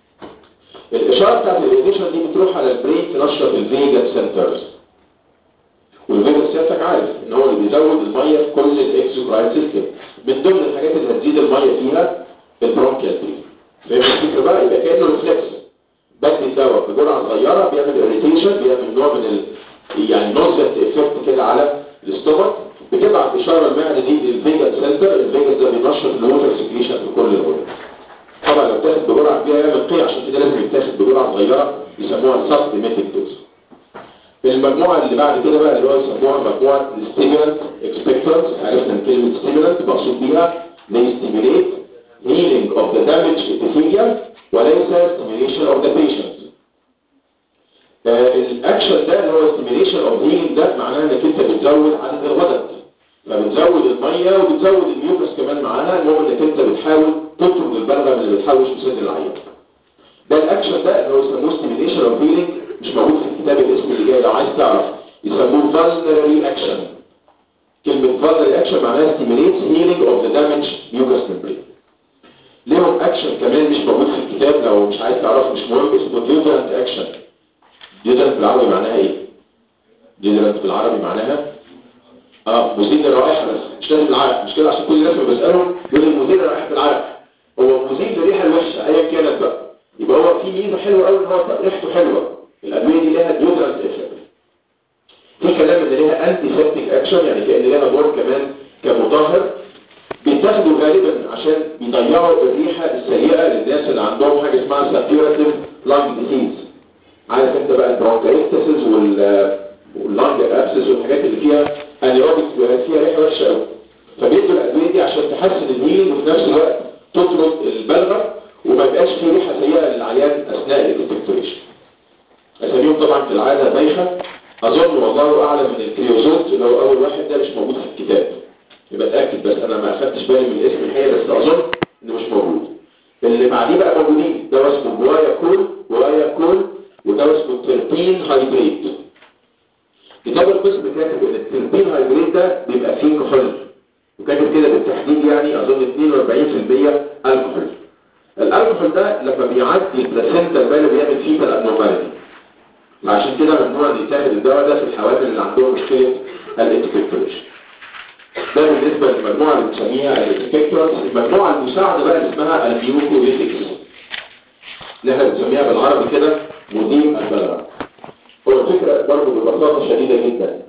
الاشاره بتاعت الاريتيشن دي بتروح على البرين تنشط الفيجا سنترز والفيجا سنترك عارف ان هو اللي بيزود الميه في كل الاكسوكراين سيستم من ضمن الحاجات اللي هتزيد الميه فيها البرونكيال دي فاهم الفكره بقى يبقى كانه ريفلكس بدي الدواء بجرعه صغيره بيعمل اريتيشن بيعمل نوع من ال... يعني نوزيت افكت كده على الاستومك بتبعت اشاره المعده دي للفيجا سنتر الفيجا ده بينشط الووتر سكريشن في كل الغدد طبعا لو تاخد بجرعه كبيره يعمل قيع عشان كده لازم يتاخد بجرعه صغيره يسموها السب ميثيك دوز المجموعه اللي بعد كده بقى اللي هو يسموها مجموعه ستيمولانت اكسبكتورنت عرفنا ان كلمه ستيمولانت مقصود بيها they stimulate healing of the damaged epithelium وليس stimulation of the patient آه الاكشن ده اللي هو stimulation of healing ده معناه انك انت بتزود عدد الغدد فبتزود الميه وبتزود الميوكس كمان معاها المهم انك انت بتحاول تطرد البلغم اللي بتحوش بصدر العيان ده الاكشن ده اللي هو يسموه ستيميليشن اوف هيلينج مش موجود في الكتاب الاسم اللي جاي لو عايز تعرف يسموه vulnerary action كلمة vulnerary action معناها stimulates healing of the damaged mucous membrane ليهم اكشن كمان مش موجود في الكتاب لو مش عايز تعرفه مش مهم اسمه deodorant اكشن deodorant بالعربي معناها ايه؟ deodorant بالعربي معناها اه مزيل للرائحة بس مش لازم العرق مش كده عشان كل الناس اللي بسألهم يقول لي مزيل لرائحة العرق هو مزيل للريحة الوحشة ايا كانت بقى يبقى هو في ميزة حلوة قوي ان هو ريحته حلوة الادوية دي لها deodorant افكت في كلام ان ليها انتي سيبتيك اكشن يعني كان ليها دور كمان كمطهر بيتاخدوا غالبا عشان بيضيعوا الريحة السيئة للناس اللي عندهم حاجة اسمها ساتيوراتيف لانج ديزيز عارف انت بقى البرونكايتسز واللانج ابسس والحاجات اللي فيها انيروبيك فيها ريحة وحشة قوي فبيدوا الادوية دي عشان تحسن الهيلينج وفي نفس الوقت تطرد البلغم وما يبقاش في ريحة سيئة للعيان اثناء الاكسبكتوريشن اساميهم طبعا في العادة بايخة اظن والله اعلم من الكريوزوت اللي هو اول واحد ده مش موجود في الكتاب يبقى اتاكد بس انا ما اخدتش بالي من الاسم الحقيقه بس اظن انه مش موجود اللي بعديه بقى موجودين ده اسمه بوايا كول بوايا كول وده اسمه تربين هايبريد كتاب القسم كاتب ان التربين هايبريد ده بيبقى فيه كحول وكاتب كده بالتحديد يعني اظن 42% الكحول الالكحول ده لما بيعدي البلاسينتا البالي بيعمل فيه الابنورماليتي عشان كده ممنوع ان يتاخد الدواء ده في الحوامل اللي عندهم مشكله الاتيكيتوريشن ده بالنسبة للمجموعة اللي بنسميها الاسبكتورز المجموعة المساعدة بقى اللي اسمها الميوكوريتكس اللي احنا بنسميها بالعربي كده مديم البلغم هو الفكرة برضه ببساطة شديدة جدا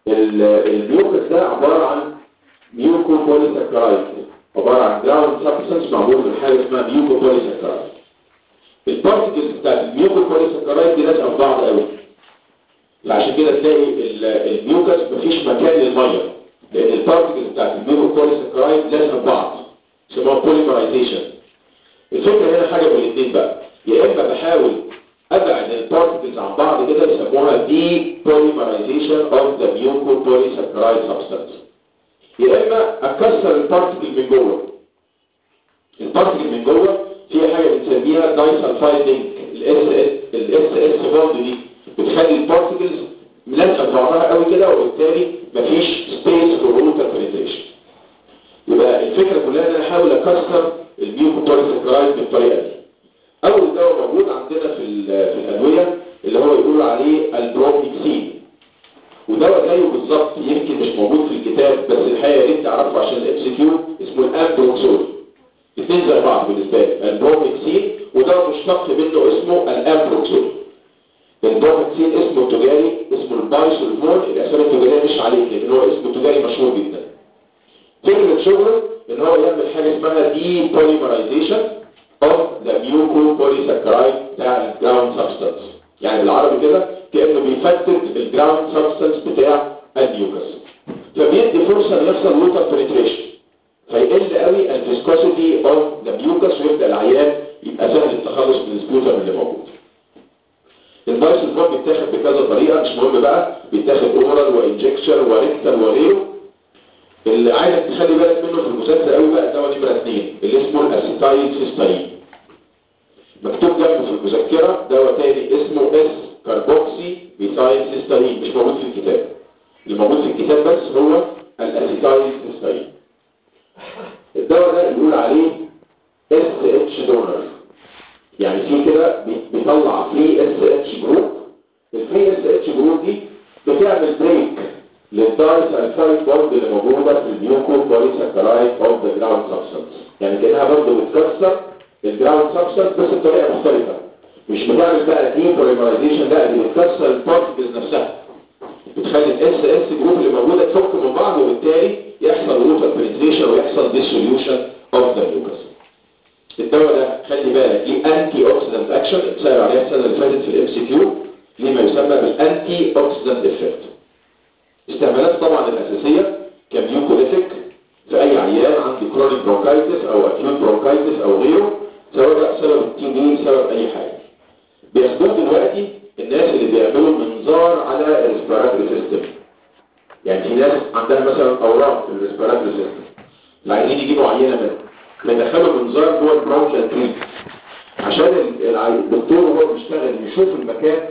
الميوكس ده عبارة عن ميوكو بوليساكرايد عبارة عن جراوند سبستنس معمول من حاجة اسمها ميوكو بوليساكرايد البارتكلز بتاعت الميوكو بوليساكرايد دي لازقة في بعض قوي عشان كده تلاقي الميوكس مفيش مكان للميه لان البارتكلز بتاعت الميوكوبوليساكرايد لازم بعض اسمها بوليمرايزيشن الفكره هنا حاجه من الاثنين بقى يا اما بحاول ابعد البارتكلز عن بعض كده يسموها دي بوليمرايزيشن اوف ذا ميوكوبوليساكرايد سبستانس يا اما اكسر البارتكل من جوه البارتكل من جوه فيها حاجه بنسميها دايسلفايد لينك الاس اس الاس اس بوند دي بتخلي البارتكلز ملازقه في بعضها قوي كده وبالتالي مفيش سبيس فور روتال بنتريشن يبقى الفكره كلها ان انا احاول اكسر الميوكوبوليساكرايد بالطريقه دي اول دواء موجود عندنا في في الادويه اللي هو يقولوا عليه البروميكسين ودواء زيه بالظبط يمكن مش موجود في الكتاب بس الحقيقه يا ريت تعرفه عشان الام سي كيو اسمه الامبروكسول الاثنين زي بعض بالنسبه لي البروميكسين ودواء مشتق منه اسمه الامبروكسول البروميكسين اسمه تجاري اسمه البايسولفون الاسامي التجاريه مش عليه لكن هو اسمه تجاري مشهور جدا فكره شغله ان هو يعمل حاجه اسمها دي بوليمرايزيشن اوف ذا ميوكو بوليساكرايد بتاع الجراوند سبستانس يعني بالعربي كده كانه بيفتت الجراوند سبستانس بتاع الميوكس فبيدي فرصه ان يحصل ووتر بنتريشن فيقل قوي الفيسكوسيتي اوف ذا ميوكس ويبدا العيان يبقى سهل التخلص من السبوتر اللي موجود البايسلفون بيتاخد بكذا طريقه مش مهم بقى بيتاخد اورال وانجكشن وريكتال وغيره اللي عايزك تخلي بالك منه في المسلسل قوي بقى دواء نمره اثنين اللي اسمه الاسيتايل سيستاين مكتوب جنبه في المذكره دواء تاني اسمه اس كاربوكسي بيسايل سيستاين مش موجود في الكتاب اللي موجود في الكتاب بس هو الاسيتايل سيستاين الدواء ده يقول عليه اس اتش دونر يعني في كده بيطلع فري اس اتش جروب الفري اس اتش جروب دي بتعمل بريك للدايس الفايت بوند اللي موجوده في الميوكو بوليساكرايد اوف ذا جراوند سبستانس يعني كانها برضه بتكسر الجراوند سبستانس بس بطريقه مختلفه مش بتعمل بقى دي بوليمرايزيشن لا دي بتكسر البارتكلز نفسها بتخلي الاس اس جروب اللي موجوده تفك من بعض وبالتالي يحصل روتال بنتريشن ويحصل ديسوليوشن اوف ذا ميوكس الدواء ده خلي بالك ليه انتي اوكسيدنت اكشن اتسال عليها السنه اللي فاتت في الام سي كيو ليه ما يسمى بالانتي اوكسيدنت افكت استعمالات طبعا الاساسيه كميوكوليتيك في اي عيان عنده كرونيك برونكايتس او اكيوت برونكايتس او غيره سواء بقى بسبب التي بي بسبب اي حاجه بياخدوه دلوقتي الناس اللي بيعملوا منظار على الريسبيراتوري سيستم يعني في ناس عندها مثلا اورام في الريسبيراتوري سيستم اللي عايزين يجيبوا عينه منه بيدخلوا منظار جوه البرونكيال تريب عشان الدكتور وهو بيشتغل يشوف المكان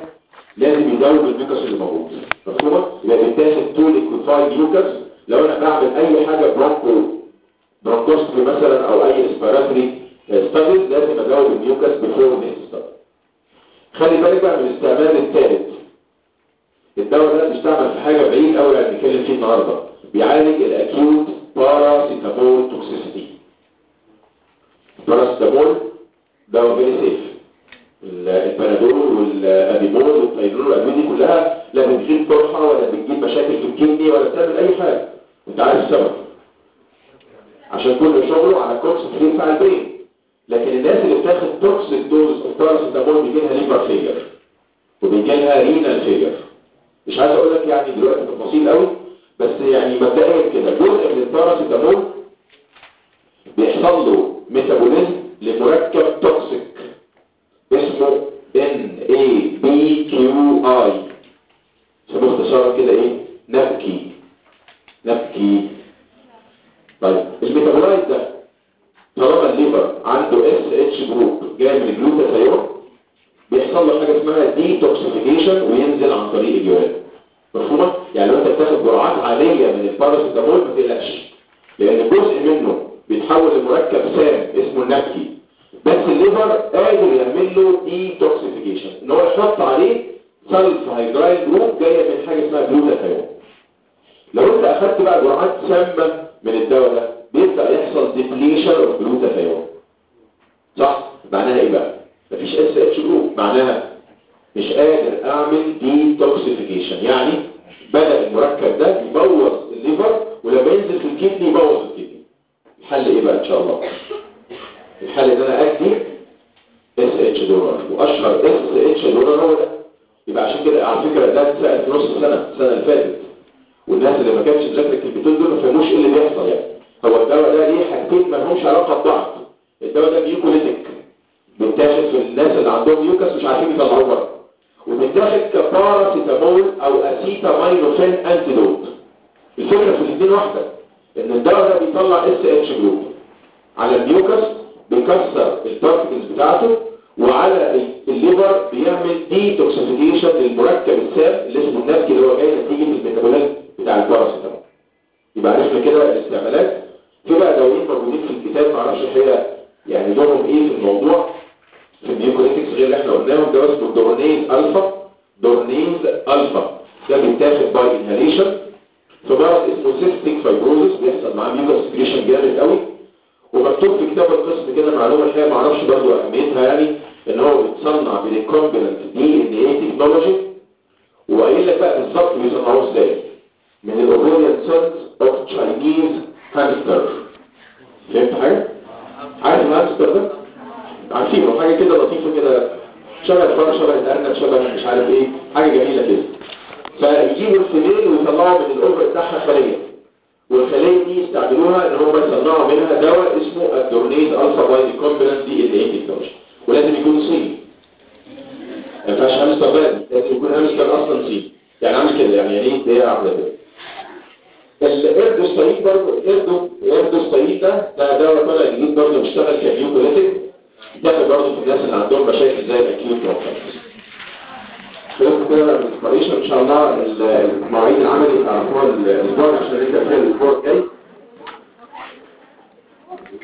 لازم يدوب الميوكس اللي موجود مفهومه يبقى بيتاخد تو ليكويفايد ميوكس لو انا بعمل اي حاجه برونكو برونكوستري مثلا او اي اسبيراتوري ستاديز لازم ادوب الميوكس بفور نيكست ستادي خلي بالك بقى من الاستعمال الثالث الدواء ده بيستعمل في حاجه بعيد قوي اللي هنتكلم فيه النهارده بيعالج الاكيوت باراسيتامول توكسيسيتي الباراسيتامول دواء فيري سيف البنادول والابيبول والتايلول والادويه دي كلها لا بتجيب قرحه ولا بتجيب مشاكل في الكدني ولا بتعمل اي حاجه انت عارف السبب عشان كل شغله على كوكس فري بتاع البرين لكن الناس اللي بتاخد توكسيك دوز اوف باراسيتامول بيجي لها ليفر فيلر وبيجي لها رينال فيلر مش عايز اقول لك يعني دلوقتي تفاصيل قوي بس يعني مبدئيا كده جزء من الباراسيتامول بيحصل له ميتابوليزم لمركب توكسيك اسمه NABQI اسمه اختصارا كده ايه نبكي نبكي طيب الميتابولايت ده طالما الليفر عنده اس اتش جروب جاي من الجلوتاثيون بيحصل له حاجه اسمها ديتوكسيفيكيشن وينزل عن طريق اليورين مفهومه يعني لو انت بتاخد جرعات عاليه من الباراسيتامول ما تقلقش لان جزء منه بيتحول لمركب سام اسمه النبكي بس الليفر قادر يعمل له ديتوكسيفيكيشن ان هو يحط عليه سلف هيدرايل جروب جايه من حاجه اسمها جلوتاثيون لو انت اخدت بقى جرعات سامه من الدواء ده بيبدا يحصل ديبليشن اوف جلوتاثيون صح معناها ايه بقى مفيش اس اتش جروب معناها مش قادر اعمل ديتوكسيفيكيشن يعني بدا المركب ده يبوظ الليفر ولما ينزل في الكدني يبوظ الكدني الحل ايه بقى ان شاء الله الحل ان انا ادي اس اتش دولار واشهر اس اتش دولار هو ده يبقى عشان كده على فكره ده اتسال في نص السنه السنه اللي فاتت والناس اللي ما كانتش مذاكره الكلمتين دول ما فهموش ايه اللي بيحصل يعني هو الدواء ده ليه حاجتين ما لهمش علاقه ببعض الدواء ده ميوكوليتيك بيتاخد في الناس اللي عندهم ميوكس مش عارفين يطلعوه بره وبيتاخد كباراسيتامول او اسيتامينوفين انتيدوت الفكره في الاثنين واحده ان الدواء ده بيطلع اس اتش جروب على الميوكس بيكسر البارتكلز بتاعته وعلى الليفر بيعمل ديتوكسيفيكيشن للمركب السام اللي اسمه النبكي اللي هو جاي نتيجه الميتابوليزم بتاع الباراسيتامول يبقى عرفنا كده الاستعمالات في بقى دوايين موجودين في الكتاب معرفش هي يعني دورهم ايه في الموضوع في النيوكوليتكس غير اللي احنا قلناهم ده اسمه دورنيز الفا دورنيز الفا ده بيتاخد باي انهاليشن في مرض اسمه سيستيك فايبروزس بيحصل معاه ميوكس سكريشن جامد قوي ومكتوب في كتاب القسم كده معلومه الحقيقه ما اعرفش برضه اهميتها يعني ان هو بيتصنع بالريكومبيننت دي ان اي تكنولوجي وقايل لك بقى بالظبط بيصنعوه ازاي من الاوفيريان سيلز اوف تشاينيز هامستر فهمت حاجه؟ عارف الهامستر ده؟ عارفينه حاجه كده لطيفه كده شبه الفرق شبه الارنب شبه مش عارف ايه حاجه جميله كده فيجيبوا الفيميل ويطلعوا من الاوفر بتاعها خليه والخليه دي يستعملوها ان هم يصنعوا منها دواء اسمه الدورنيز الفا باي كومبلنت دي ال اي تكنولوجي ولازم يكون صيني ما ينفعش هامستر بلدي لازم يكون هامستر اصلا صيني يعني عامل كده يعني يعني ايه عامله كده الاردوستايل برضه الاردو الاردوستايل ده ده دواء طالع جديد برضه بيشتغل كميوكوليتيك بتاخد برضه في الناس اللي عندهم مشاكل زي الاكيوت برونكايتس خلصنا كده الانسبريشن ان شاء الله المواعيد العملي تعرفوها الاسبوع عشان نبدا فيها الاسبوع الجاي